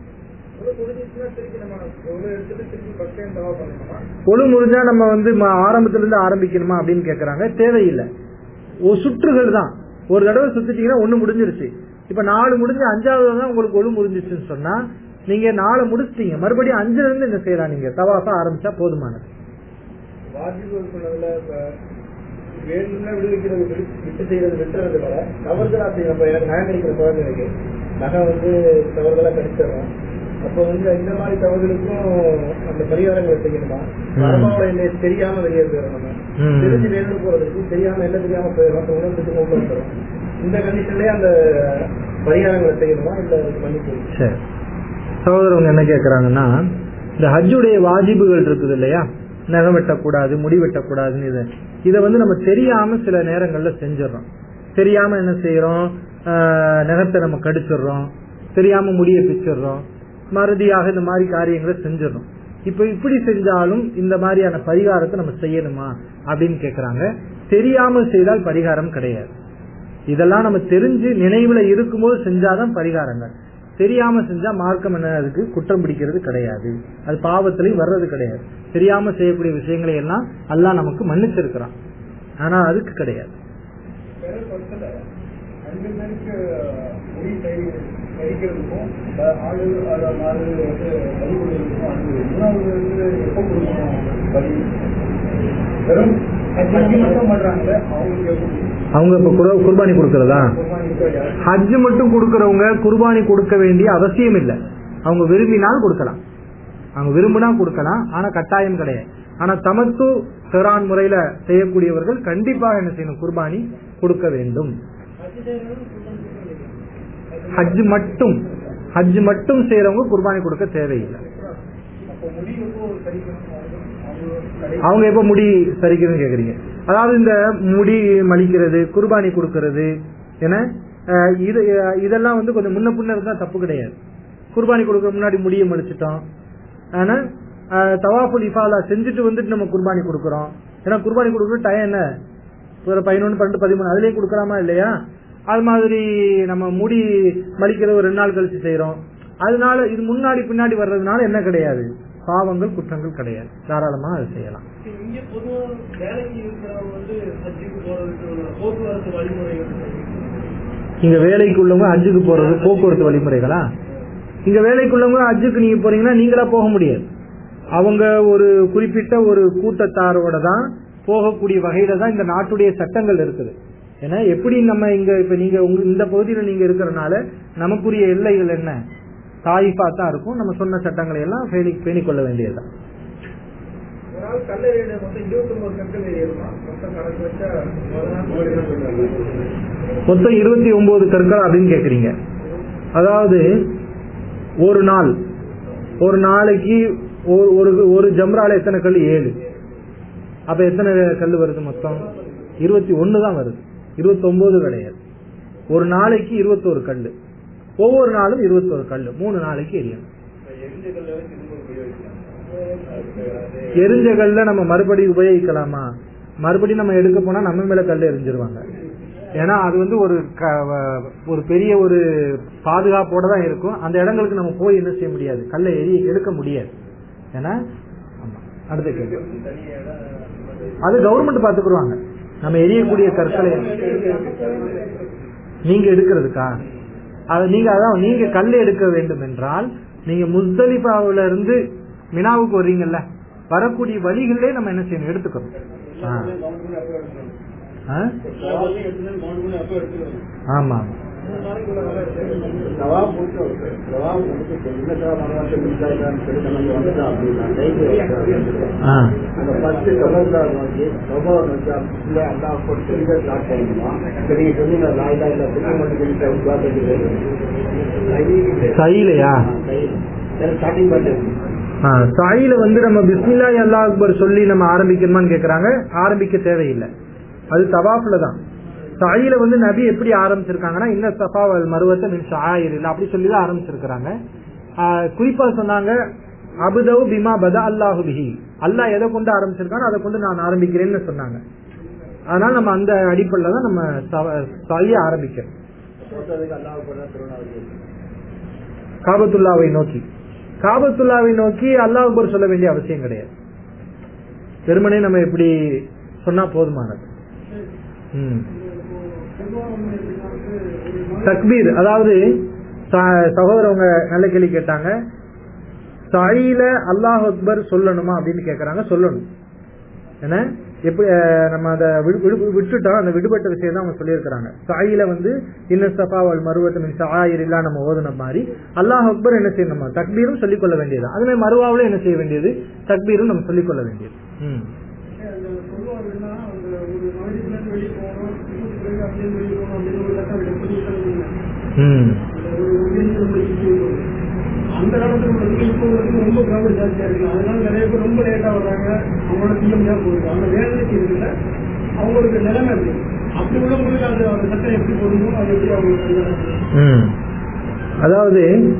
ஒழு முடிஞ்சா நம்ம வந்து ம- ஆரம்பத்துல இருந்து ஆரம்பிக்கணுமா அப்படின்னு கேக்குறாங்க தேவையில்லை ஒரு சுற்றுகள் தான் ஒரு தடவை சுத்திட்டீங்கன்னா ஒண்ணு முடிஞ்சிருச்சு இப்ப நாலு முடிஞ்சு அஞ்சாவது தான் உங்களுக்கு ஒழு முடிஞ்சிச்சுன்னு சொன்னா நீங்க நாலு முடிச்சிட்டீங்க மறுபடியும் அஞ்சுல இருந்து என்ன செய்யலாம் நீங்க தவாஃபா ஆரம்பிச்சா போதுமானது வாஜிபுகள் சொன்னதுல இப்ப வேணும்னா விடுவிக்கிறது விடு- விட்டு செய்யறது விட்டுறது வர தவறுதலா செய்ய நம்ம எனக்கு நகை கிடைக்கிற குழந்தைங்களுக்கு நகை வந்து தவறுதலா கிடைச்சிடறோம் அப்போ வந்து இந்த மாதிரி தவறுகளுக்கும் அந்த பரிகாரங்களை செய்யணுமா ம். மரபாவோட என்ன தெரியாம வெளியே போயிடும் நம்ம ம். தெரிஞ்சு வெளியே போறதுக்கு தெரியாம என்ன தெரியாம போயிடும் அப்ப உணர்ந்துட்டு உள்ள வந்துடும் இந்த கண்டிஷன்லயே அந்த பரிகாரங்களை செய்யணுமா இல்ல அது பண்ணி போயிடும் சரி சகோதரவங்க என்ன கேக்குறாங்கன்னா இந்த ஹஜ்ஜுடைய வாஜிபுகள் இருக்குது இல்லையா நகம் வெட்டக்கூடாது முடி வெட்டக்கூடாதுன்னு இது இதை வந்து நம்ம தெரியாம சில நேரங்கள்ல செஞ்சிடறோம் தெரியாம என்ன செய்யறோம் ஆஹ், நகத்தை நம்ம கடிச்சிடுறோம் தெரியாம முடியை பிச்சிடுறோம் மறுதியாக இந்த மாதிரி காரியங்களை செஞ்சிடறோம் இப்ப இப்படி செஞ்சாலும் இந்த மாதிரியான பரிகாரத்தை நம்ம செய்யணுமா அப்படின்னு கேக்குறாங்க தெரியாம செய்தால் பரிகாரம் கிடையாது இதெல்லாம் நம்ம தெரிஞ்சு நினைவுல இருக்கும்போது செஞ்சாதான் பரிகாரங்கள் தெரியாம செஞ்சா மார்க்கம் என்ன அதுக்கு குற்றம் பிடிக்கிறது கிடையாது அது பாவத்திலையும் வர்றது கிடையாது தெரியாம செய்யக்கூடிய விஷயங்களை எல்லாம் அல்லாஹ் நமக்கு மன்னிச்சிருக்கிறான் ஆனா அதுக்கு கிடையாது அஞ்சு பேருக்கு முடி கழிக்கிறதுக்கும் ஆடு மாடு வந்து பலி கொடுக்கிறதுக்கும் அது மூணாவது வந்து எப்போ கொடுக்கணும் பலி வெறும் அஞ்சு மட்டும் பண்றாங்க அவங்களுக்கு எப்படி அவங்க இப்ப குர- குர்பானி கொடுக்கறதா குர்பானி இருக்கா யாரு? ஹஜ் மட்டும் கொடுக்கறவங்க குர்பானி கொடுக்க வேண்டிய அவசியம் இல்லை அவங்க விரும்பினால் கொடுக்கலாம் அவங்க விரும்பினா கொடுக்கலாம் ஆனா கட்டாயம் கிடையாது ஆனா தமத்து செரான் முறையில செய்யக்கூடியவர்கள் கண்டிப்பாக என்ன செய்யணும் குர்பானி கொடுக்க வேண்டும் ஹஜ் மட்டும் ஹஜ் மட்டும் செய்யறவங்க குர்பானி கொடுக்க தேவையில்லை அப்போ முடி எப்போ கழிக்கணும் அவங்க கடை அவங்க எப்ப முடி சரிக்கிறதுன்னு கேக்குறீங்க அதாவது இந்த முடி மலிக்கிறது குர்பானி கொடுக்கறது என அஹ், இது அஹ், இதெல்லாம் வந்து கொஞ்சம் முன்ன பின்ன இருந்தா தப்பு கிடையாது குர்பானி கொடுக்கற முன்னாடி முடியை மலிச்சிட்டோம் ஆனா அஹ், தவாஃபுல் இஃபாலா செஞ்சுட்டு வந்துட்டு நம்ம குர்பானி கொடுக்கறோம் ஏன்னா குர்பானி கொடுக்குற டைம் என்ன ஒரு பதினொன்று பன்னெண்டு பதிமூணு அதுலயே கொடுக்கலாமா இல்லையா அது மாதிரி நம்ம முடி மலிக்கிறது ஒரு ரெண்டு நாள் கழிச்சு செய்யறோம் அதனால இது முன்னாடி பின்னாடி வர்றதுனால என்ன கிடையாது பாவங்கள் குற்றங்கள் கிடையாது தாராளமா அது செய்யலாம் இங்க பொதுவா வேலைக்கு இருக்கிறவங்க வந்து ஹஜ்ஜுக்கு போறதுக்கு உள்ள போக்குவரத்து வழிமுறைகள் இங்க வேலைக்கு உள்ளவங்க ஹஜ்ஜுக்கு போறது போக்குவரத்து வழிமுறைகளா இங்க வேலைக்கு உள்ளவங்க ஹஜ்ஜுக்கு நீங்க போறீங்கன்னா நீங்களா போக முடியாது அவங்க ஒரு குறிப்பிட்ட ஒரு கூட்டத்தாரோட தான் போகக்கூடிய வகையில தான் இந்த நாட்டுடைய சட்டங்கள் இருக்குது ஏன்னா எப்படி நம்ம இங்க இப்ப நீங்க உங்க இந்த பகுதியில நீங்க இருக்கிறனால நமக்குரிய எல்லைகள் என்ன தாயிஃபா தான் இருக்கும் நம்ம சொன்ன சட்டங்களை எல்லாம் பேணி பேணிக் கொள்ள வேண்டியதுதான் ஒரு நாள் கல்லறையில மொத்தம் இருபத்தி ஒன்பது கற்கள் ஏறிடுமா மொத்தம் கணக்கு வச்சா ஒரு நாள் ஒரு நாள் சொல்றாங்க மொத்தம் இருபத்தி ஒன்பது கற்கள் அப்படின்னு கேக்குறீங்க அதாவது ஒரு நாள் ஒரு நாளைக்கு ஒரு- ஒரு ஒரு ஜம்ரால எத்தனை கல் ஏழு அப்ப எத்தனை கல் வருது மொத்தம் இருபத்தி ஒன்னு தான் வருது இருபத்தி ஒன்பது கிடையாது ஒரு நாளைக்கு இருபத்தோரு கல் ஒவ்வொரு நாளும் இருபத்தோரு கல் மூணு நாளைக்கு எரியணும் எரிஞ்ச கல்ல வச்சு திரும்ப உபயோகிக்கலாம் எரிஞ்ச கல்ல நம்ம மறுபடியும் உபயோகிக்கலாமா மறுபடியும் நம்ம எடுக்க போனா நம்ம மேல கல் எரிஞ்சிருவாங்க ஏன்னா அது வந்து ஒரு க- வ- ஒரு பெரிய ஒரு பாதுகாப்போட தான் இருக்கும் அந்த இடங்களுக்கு நம்ம போய் என்ன செய்ய முடியாது கல்லை எரி எடுக்க முடியாது ஏன்னா ஆமா. அடுத்த கேள்வி அது கவர்மெண்ட் பாத்துக்குருவாங்க நம்ம எரியக்கூடிய கற்களை நீங்க எடுக்கிறதுக்கா அது நீங்க அதான் நீங்க கல் எடுக்க வேண்டும் என்றால் நீங்க முஸ்தலிஃபாவுல இருந்து மினாவுக்கு வர்றீங்கல்ல வரக்கூடிய வழிகளே நம்ம என்ன செய்யணும் எடுத்துக்கணும் ஆ. ஆ? ஆமா ஜவாப் கொடுத்து ஜவாப் கொடுத்து என்ன சார் மனவாசம் இருந்தாங்க சொல்லி நம்ம வந்துட்டோம் அப்படின்னா டைம் ஆ. அந்த ஃபர்ஸ்ட் கபர்தார் வந்து கபர் வந்து இல்ல அல்லா கொடுத்து ஸ்டார்ட் பண்ணணும் இப்ப நீங்க சொன்னீங்க லாய்டா இல்ல புரிய மட்டும் சைலையா ஸ்டார்டிங் பண்ணுங்க ஆ, சாயில வந்து நம்ம பிஸ்மில்லா அல்லாஹ் அக்பர் சொல்லி நம்ம ஆரம்பிக்கணுமான்னு கேக்குறாங்க ஆரம்பிக்க தேவையில்லை அது தவாஃப்ல தான் சாயில வந்து நபி எப்படி ஆரம்பிச்சிருக்காங்கன்னா இன்ன சஃபா வல் மருவத்தை மின் ஷாயிர் இல்ல அப்படி சொல்லி தான் ஆரம்பிச்சிருக்கிறாங்க ஆ, குறிப்பா சொன்னாங்க அபுதவ் பிமா பத அல்லாஹு பிஹி அல்லாஹ் எதை கொண்டு ஆரம்பிச்சிருக்கானோ அதை கொண்டு நான் ஆரம்பிக்கிறேன்னு சொன்னாங்க அதனால நம்ம அந்த அடிப்படையில தான் நம்ம சாயை ஆரம்பிக்கிறோம் போட்டதுக்கு அல்லாஹ் பண்ண திருநாள் காபத்துல்லாவை நோக்கி காபத்துல்லாவை நோக்கி அல்லாஹ் அக்பர் சொல்ல வேண்டிய அவசியம் கிடையாது வெறுமனே நம்ம இப்படி சொன்னா போதுமானது ம். தக்பீர் அதாவது ச- சகோதரவங்க நல்ல கேள்வி கேட்டாங்க சாயில அல்லாஹ் அக்பர் சொல்லணுமா அப்படின்னு கேக்குறாங்க சொல்லணும் என்ன எப்படி அஹ், நம்ம அதை விடு- விடு- விட்டுட்டோம் அந்த விடுபட்ட விஷயம் தான் அவங்க சொல்லியிருக்கிறாங்க சாயில வந்து இன்ன சஃபா வல் மருவத்து மின் ஷாயிர் இல்லா நம்ம ஓதுன மாதிரி அல்லாஹ் அக்பர் என்ன செய்யணும் நம்ம தக்பீரும் சொல்லிக்கொள்ள வேண்டியது அதுமே மருவாவில் என்ன செய்ய வேண்டியது தக்பீரும் நம்ம சொல்லிக்கொள்ள வேண்டியது ம் சொல்லுவாங்கன்னா அந்த ஒரு நாளைக்கு வெளியே போகணும் பிறகு அப்படியே வெளியே போகணும் அப்படின்னு ஒரு லட்சம் எடுத்து ம் ஒரு உதவி ரொம்ப ஈஸியாக அந்த காலத்துல வந்து இப்போ வந்து ரொம்ப கிராமம் ஜாஸ்தியா இருக்கு அதனால நிறைய பேர் ரொம்ப லேட்டா வர்றாங்க அவங்களோட பிஎம்யா போகுது அந்த வேலைக்கு இருக்குல்ல அவங்களுக்கு நிலைமை இருக்கு அப்படி உள்ளவங்களுக்கு அந்த அந்த சட்டம் எப்படி போடணும் அது எப்படி அவங்களுக்கு ம். அதாவது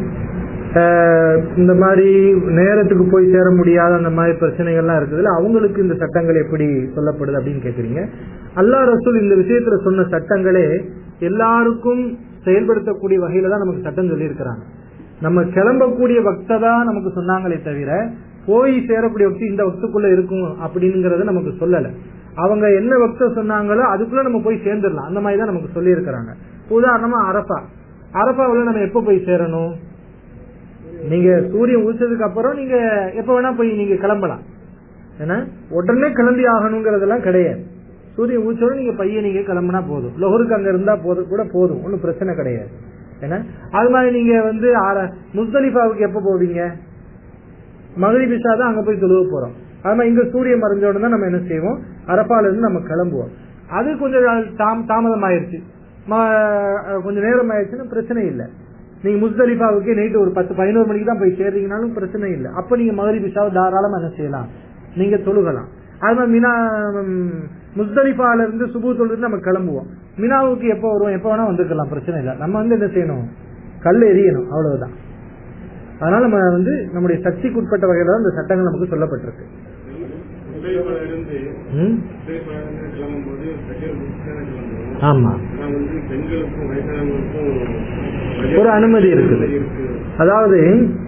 அஹ், இந்த மாதிரி நேரத்துக்கு போய் சேர முடியாத அந்த மாதிரி பிரச்சனைகள்லாம் இருக்குதுல்ல அவங்களுக்கு இந்த சட்டங்கள் எப்படி சொல்லப்படுது அப்படின்னு கேக்குறீங்க அல்லாஹ் ரசூல் இந்த விஷயத்துல சொன்ன சட்டங்களே எல்லாருக்கும் செயல்படுத்தக்கூடிய வகையில தான் நமக்கு சட்டம் சொல்லியிருக்கிறாங்க நம்ம கிளம்பக்கூடிய வக்தை தான் நமக்கு சொன்னாங்களே தவிர போய் சேரக்கூடிய வக்தி இந்த வக்துக்குள்ள இருக்கும் அப்படிங்கறத நமக்கு சொல்லல அவங்க என்ன வக்த சொன்னாங்களோ அதுக்குள்ள நம்ம போய் சேர்ந்துடலாம் அந்த மாதிரி தான் நமக்கு சொல்லி இருக்கிறாங்க உதாரணமா அரபா அரபாவில் நம்ம எப்ப போய் சேரணும் நீங்க சூரியன் உதிச்சதுக்கு அப்புறம் நீங்க எப்ப வேணா போய் நீங்க கிளம்பலாம் ஏன்னா உடனே கிளம்பி ஆகணுங்கிறதெல்லாம் கிடையாது சூரியன் உதிச்சோட நீங்க பையன் நீங்க கிளம்புனா போதும் லொஹருக்கு அங்க இருந்தா போதும் கூட போதும் ஒன்றும் பிரச்சனை கிடையாது ஏன்னா அது மாதிரி நீங்க வந்து ஆர- முஸ்தலிஃபாவுக்கு எப்ப போவீங்க மகளிபிஷா தான் அங்க போய் தொழுவ போறோம் அது மாதிரி இங்க சூரியன் மறைஞ்ச உடனே நம்ம என்ன செய்வோம் அரப்பால இருந்து நம்ம கிளம்புவோம் அது கொஞ்சம் நாள் தாம் தாமதம் ஆயிருச்சு ம- கொஞ்சம் நேரம் ஆயிடுச்சுன்னா பிரச்சனை இல்லை நீங்க முஸ்தலிஃபாவுக்கு நைட்டு ஒரு பத்து பதினோரு மணிக்கு தான் போய் சேர்றீங்கனாலும் பிரச்சனை இல்லை அப்ப நீங்க மகளிபிஷாவை தாராளமா என்ன செய்யலாம் நீங்க தொழுகலாம் அது மாதிரி மினா ம், முஸ்தலிஃபால இருந்து சுபு தொழுது நம்ம கிளம்புவோம் மினாவுக்கு எப்போ வருவோம் எப்போ வேணா வந்துக்கலாம் பிரச்சனை இல்லை நம்ம வந்து என்ன செய்யணும் கல் எரியணும் அவ்வளவுதான் அதனால நம்ம வந்து நம்முடைய சக்திக்கு உட்பட்ட வகையில தான் இந்த சட்டங்கள் நமக்கு சொல்லப்பட்டிருக்கு இருந்து ம்? கிளம்பும்போது பெட்ரோல் முடிச்சுதான் கிளம்புவோம் ஆமா ஆனா வந்து பெண்களுக்கும் வயசானவங்களுக்கும் ஒரு அனுமதி இருக்குது இருக்கு அதாவது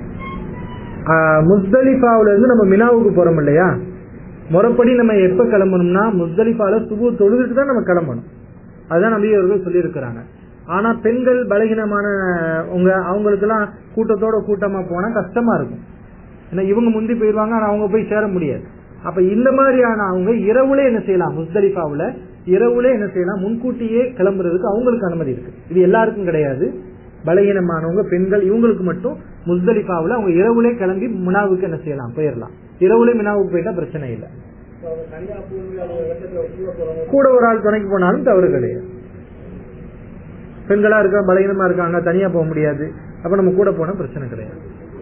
ஆஹ், முஸ்தலிஃபாவுல இருந்து நம்ம மினாவுக்கு போறோம் இல்லையா முறைப்படி நம்ம எப்ப கிளம்பணும்னா முஸ்தலிஃபால சுபு தொழுதுட்டு தான் நம்ம கிளம்பணும் அதுதான் நபி அவர்கள் சொல்லியிருக்கிறாங்க ஆனா பெண்கள் பலகீனமான உங்க அவங்களுக்கு எல்லாம் கூட்டத்தோட கூட்டமா போனா கஷ்டமா இருக்கும் ஏன்னா இவங்க முந்தி போயிருவாங்க ஆனா அவங்க போய் சேர முடியாது அப்ப இந்த மாதிரியான அவங்க இரவுல என்ன செய்யலாம் முஸ்தலிஃபாவுல இரவுல என்ன செய்யலாம் முன்கூட்டியே கிளம்புறதுக்கு அவங்களுக்கு அனுமதி இருக்கு இது எல்லாருக்கும் கிடையாது பலகீனமானவங்க பெண்கள் இவங்களுக்கு மட்டும் முஸ்தலிஃபாவுல அவங்க இரவுலே கிளம்பி முனாவுக்கு என்ன செய்யலாம் போயிடலாம் இரவுல மினாவுக்கு போயிட்டா பிரச்சனை இல்லை இப்ப அவங்க தனியா போய் அவங்க இடத்துல கூட போறவங்க கூட ஒரு ஆள் துணைக்கு போனாலும் தவறு கிடையாது பெண்களா இருக்க பலகீனமா இருக்காங்க தனியா போக முடியாது அப்ப நம்ம கூட போனா பிரச்சனை கிடையாது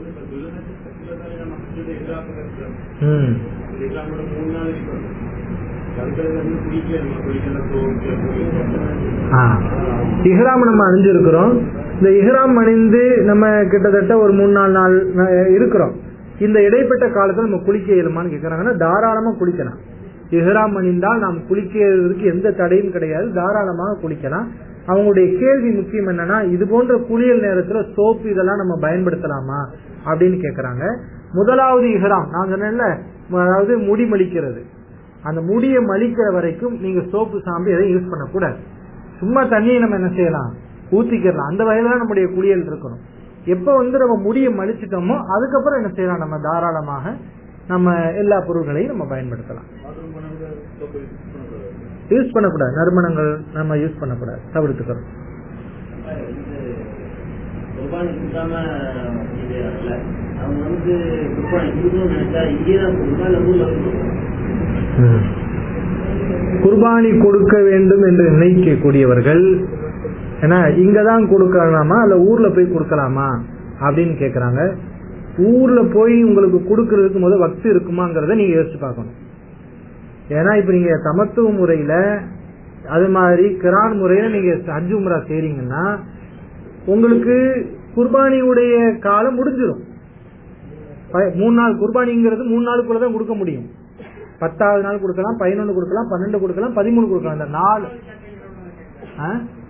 ம் இல்லாம மூணு நாளைக்கு கருக்கடல வந்து குடிக்கல நம்ம குடிக்கல ஆ. இஹ்ராம் நம்ம அணிஞ்சிருக்கிறோம் இந்த இஹ்ராம் அணிந்து நம்ம கிட்டத்தட்ட ஒரு மூணு நாலு நாள் ந- இருக்கிறோம் இந்த இடைப்பட்ட காலத்துல நம்ம குளிக்க இயலுமான்னு கேக்குறாங்கன்னா தாராளமா குளிக்கலாம் இஹ்ராம் அணிந்தால் நாம் குளிக்கிறதுக்கு எந்த தடையும் கிடையாது தாராளமாக குளிக்கலாம் அவங்களுடைய கேள்வி முக்கியம் என்னன்னா இது போன்ற குளியல் நேரத்துல சோப்பு இதெல்லாம் நம்ம பயன்படுத்தலாமா அப்படின்னு கேக்குறாங்க முதலாவது இஹ்ராம் நான் சொன்னேன்ல அதாவது முடி மலிக்கிறது அந்த முடியை மலிக்கிற வரைக்கும் நீங்க சோப்பு சாம்பு எதையும் யூஸ் பண்ணக்கூடாது சும்மா தண்ணியை நம்ம என்ன செய்யலாம் ஊத்திக்கலாம் அந்த வகையில தான் நம்முடைய குளியல் இருக்கணும் எப்ப வந்து நம்ம முடியை மலிச்சிட்டோமோ அதுக்கப்புறம் என்ன செய்யலாம் நம்ம தாராளமாக நம்ம எல்லா பொருள்களையும் நம்ம பயன்படுத்தலாம் யூஸ் பண்ணக்கூடாது நறுமணங்கள் நம்ம யூஸ் பண்ணக்கூடாது தவிர்த்துக்கிறோம் குர்பானி கொடுக்காம இது அல்ல அவங்க வந்து குர்பானி கொடுக்கணும்னு நினைச்சா இங்கே தான் கொடுக்கணும் இல்லை ஊர்ல கொடுக்கணும் குர்பானி கொடுக்க வேண்டும் என்று நினைக்கக்கூடியவர்கள் ஏன்னா இங்கதான் கொடுக்கலாமா இல்ல ஊர்ல போய் கொடுக்கலாமா அப்படின்னு கேக்குறாங்க ஊர்ல போய் உங்களுக்கு கொடுக்கறதுக்கு முதல் வக்து இருக்குமாங்கிறத நீங்க யோசிச்சு பார்க்கணும் ஏன்னா இப்ப நீங்க தமத்துவ முறையில அது மாதிரி கிரான் முறையில நீங்க ஹஜ் உம்ரா செய்றீங்கன்னா உங்களுக்கு குர்பானியுடைய காலம் முடிஞ்சிடும் ப- மூணு நாள் குர்பானிங்கிறது மூணு நாளுக்குள்ள தான் கொடுக்க முடியும் பத்தாவது நாள் கொடுக்கலாம் பதினொன்று கொடுக்கலாம் பன்னெண்டு கொடுக்கலாம் பதிமூணு கொடுக்கலாம் இந்த நாலு ஆ?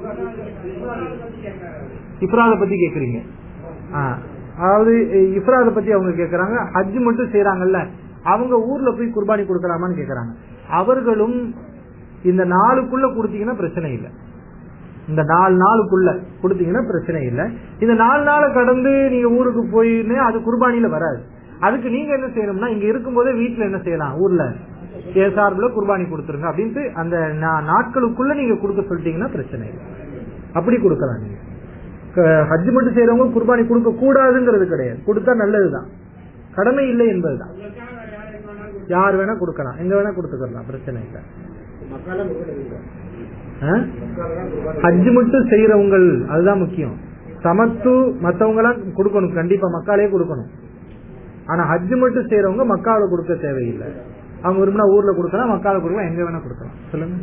இஃப்ராத பத்தி கேக்குறீங்க ஆ. அதாவது இஃப்ராத பத்தி அவங்க கேக்குறாங்க ஹஜ் மட்டும் செய்யறாங்கல்ல அவங்க ஊர்ல போய் குர்பானி கொடுக்கலாமான்னு கேக்குறாங்க அவர்களும் இந்த நாளுக்குள்ள கொடுத்தீங்கன்னா பிரச்சனை இல்லை இந்த நாலு நாளுக்குள்ள கொடுத்தீங்கன்னா பிரச்சனை இல்லை இந்த நாலு நாளை கடந்து நீங்க ஊருக்கு போயின்னு அது குர்பானியில வராது அதுக்கு நீங்க என்ன செய்யணும்னா இங்க இருக்கும்போதே வீட்டுல என்ன செய்யலாம் ஊர்ல என் சார்பில் குர்பானி கொடுத்துருங்க அப்படின்ட்டு அந்த நா- நாட்களுக்குள்ள நீங்க கொடுக்க சொல்லிட்டீங்கன்னா பிரச்சனை இல்லை அப்படி கொடுக்கலாம் நீங்க க- ஹஜ் மட்டும் செய்யறவங்க குர்பானி கொடுக்க கூடாதுங்கிறது கிடையாது கொடுத்தா நல்லதுதான் கடமை இல்லை என்பதுதான் யார் வேணா கொடுக்கலாம் எங்க வேணா கொடுத்துக்கலாம் பிரச்சனை இல்லை மக்கால முருகன் ஆ? ஹஜ் மட்டும் செய்யறவங்க அதுதான் முக்கியம் சமத்து மத்தவங்க எல்லாம் கொடுக்கணும் கண்டிப்பா மக்காலே கொடுக்கணும் ஆனா ஹஜ் மட்டும் செய்யறவங்க மக்கால கொடுக்க தேவையில்லை அவங்க விரும்பினா ஊர்ல கொடுக்கலாம் மக்கால கொடுக்கலாம் எங்க வேணா கொடுக்கலாம் சொல்லுங்க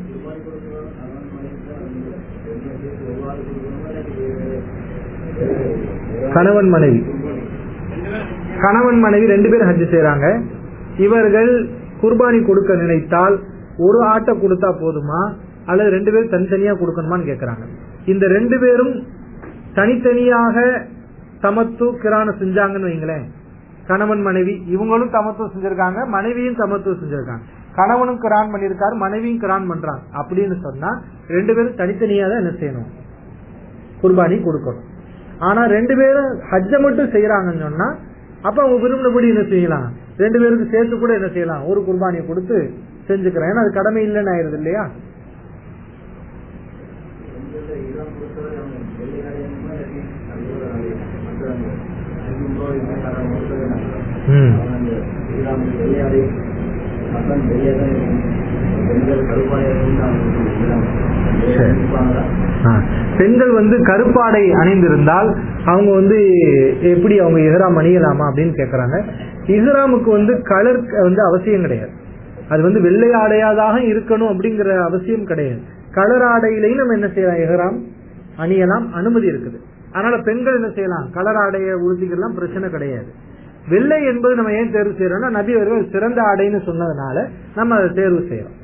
கணவன் மனைவி கணவன் மனைவி ரெண்டு பேரும் ஹஜ் செய்யறாங்க இவர்கள் குர்பானி கொடுக்க நினைத்தால் ஒரு ஆட்டை கொடுத்தா போதுமா அல்லது ரெண்டு பேரும் தனித்தனியா கொடுக்கணுமான்னு கேக்குறாங்க இந்த ரெண்டு பேரும் தனித்தனியாக சமத்து கிரான செஞ்சாங்கன்னு வைங்களேன் கணவன் மனைவி இவங்களும் சமத்துவம் செஞ்சிருக்காங்க மனைவியும் சமத்துவம் செஞ்சிருக்காங்க கணவனும் கிரான் பண்ணிருக்காரு மனைவியும் கிரான் பண்றாங்க அப்படின்னு சொன்னா ரெண்டு பேரும் தனித்தனியா தான் என்ன செய்யணும் குர்பானி கொடுக்கணும் ஆனா ரெண்டு பேரும் ஹஜ்ஜ மட்டும் செய்யறாங்கன்னு சொன்னா அப்ப அவங்க விரும்பினபடி என்ன செய்யலாம் ரெண்டு பேருக்கு சேர்த்து கூட என்ன செய்யலாம் ஒரு குர்பானியை கொடுத்து செஞ்சுக்கிறேன் ஏன்னா அது கடமை இல்லைன்னு ஆயிருது இல்லையா ம். சரி. ஆ. பெண்கள் வந்து கருப்பாடை அணிந்திருந்தால் அவங்க வந்து எப்படி அவங்க இஹ்ராம் அணியலாமா அப்படின்னு கேக்குறாங்க இஹ்ராமுக்கு வந்து கலர் வந்து அவசியம் கிடையாது அது வந்து வெள்ளை ஆடையாதாக இருக்கணும் அப்படிங்கிற அவசியம் கிடையாது கலர் ஆடையிலையும் நம்ம என்ன செய்யலாம் இஹ்ராம் அணியலாம் அனுமதி இருக்குது அதனால பெண்கள் என்ன செய்யலாம் கலர் ஆடையை உறுதிக்கலாம் பிரச்சனை கிடையாது வெள்ளை என்பது நம்ம ஏன் தேர்வு செய்யறோம்னா நபி அவர்கள் சிறந்த ஆடைன்னு சொன்னதுனால நம்ம அதை தேர்வு செய்யறோம்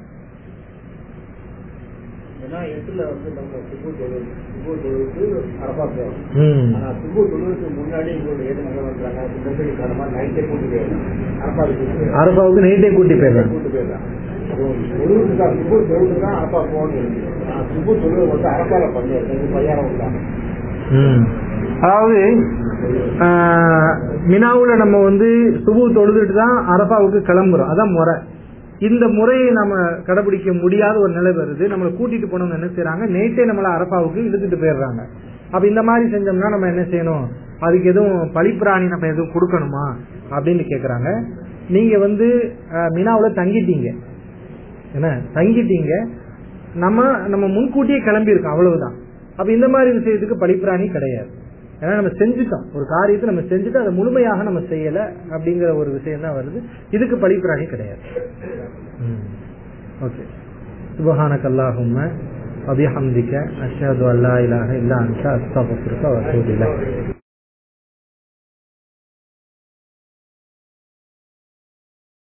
ஏன்னா எட்டுல வந்து நம்ம சுபு தொழில் சுபு தொழிலுக்கு அரபா போறோம் ம். ஆனா சுபு தொழிலுக்கு முன்னாடி இவங்க ஏழு மணி பண்றாங்க சுந்தரி காலமா நைட்டே கூட்டு போயிடலாம் அரபாவுக்கு கூட்டு போயிடலாம். அரபாவுக்கு நைட்டே கூட்டி போயிடுறாங்க கூட்டு போயிடலாம் தொழிலுக்கு தான் சுபு தொழிலுக்கு தான் அரபா போகணும் இருக்கு ஆனா சுபு தொழில் வந்து அரபால பண்ணியிருக்கேன் இது பையாரம் உண்டா ம். அதாவது ஆஹ், மினாவுல நம்ம வந்து சுபு தொழுதுட்டு தான் அரபாவுக்கு கிளம்புறோம் அதான் முறை இந்த முறையை நம்ம கடைபிடிக்க முடியாத ஒரு நிலை வருது நம்மளை கூட்டிட்டு போனவங்க என்ன செய்றாங்க நேற்றே நம்மள அரபாவுக்கு இழுத்துட்டு போயிடுறாங்க அப்ப இந்த மாதிரி செஞ்சோம்னா நம்ம என்ன செய்யணும் அதுக்கு எதுவும் பழிப்பிராணி நம்ம எதுவும் கொடுக்கணுமா அப்படின்னு கேக்குறாங்க நீங்க வந்து ஆஹ், மினாவுல தங்கிட்டீங்க என்ன தங்கிட்டீங்க நம்ம நம்ம முன்கூட்டியே கிளம்பி இருக்கோம் அவ்வளவுதான் அப்ப இந்த மாதிரி விஷயத்துக்கு படிப்பிராணி கிடையாது ஏன்னா நம்ம செஞ்சுட்டோம் ஒரு காரியத்தை நம்ம செஞ்சுட்டு அதை முழுமையாக நம்ம செய்யல அப்படிங்கிற ஒரு விஷயம் தான் வருது இதுக்கு படிப்பிராணி கிடையாது ஓகே சுபஹானக அல்லாஹும்ம வபிஹம்திக அஷ்ஹது அல்லா இலாஹ இல்லா அன்த அஸ்தக்ஃபிருக வ அத்தூபு இலைக்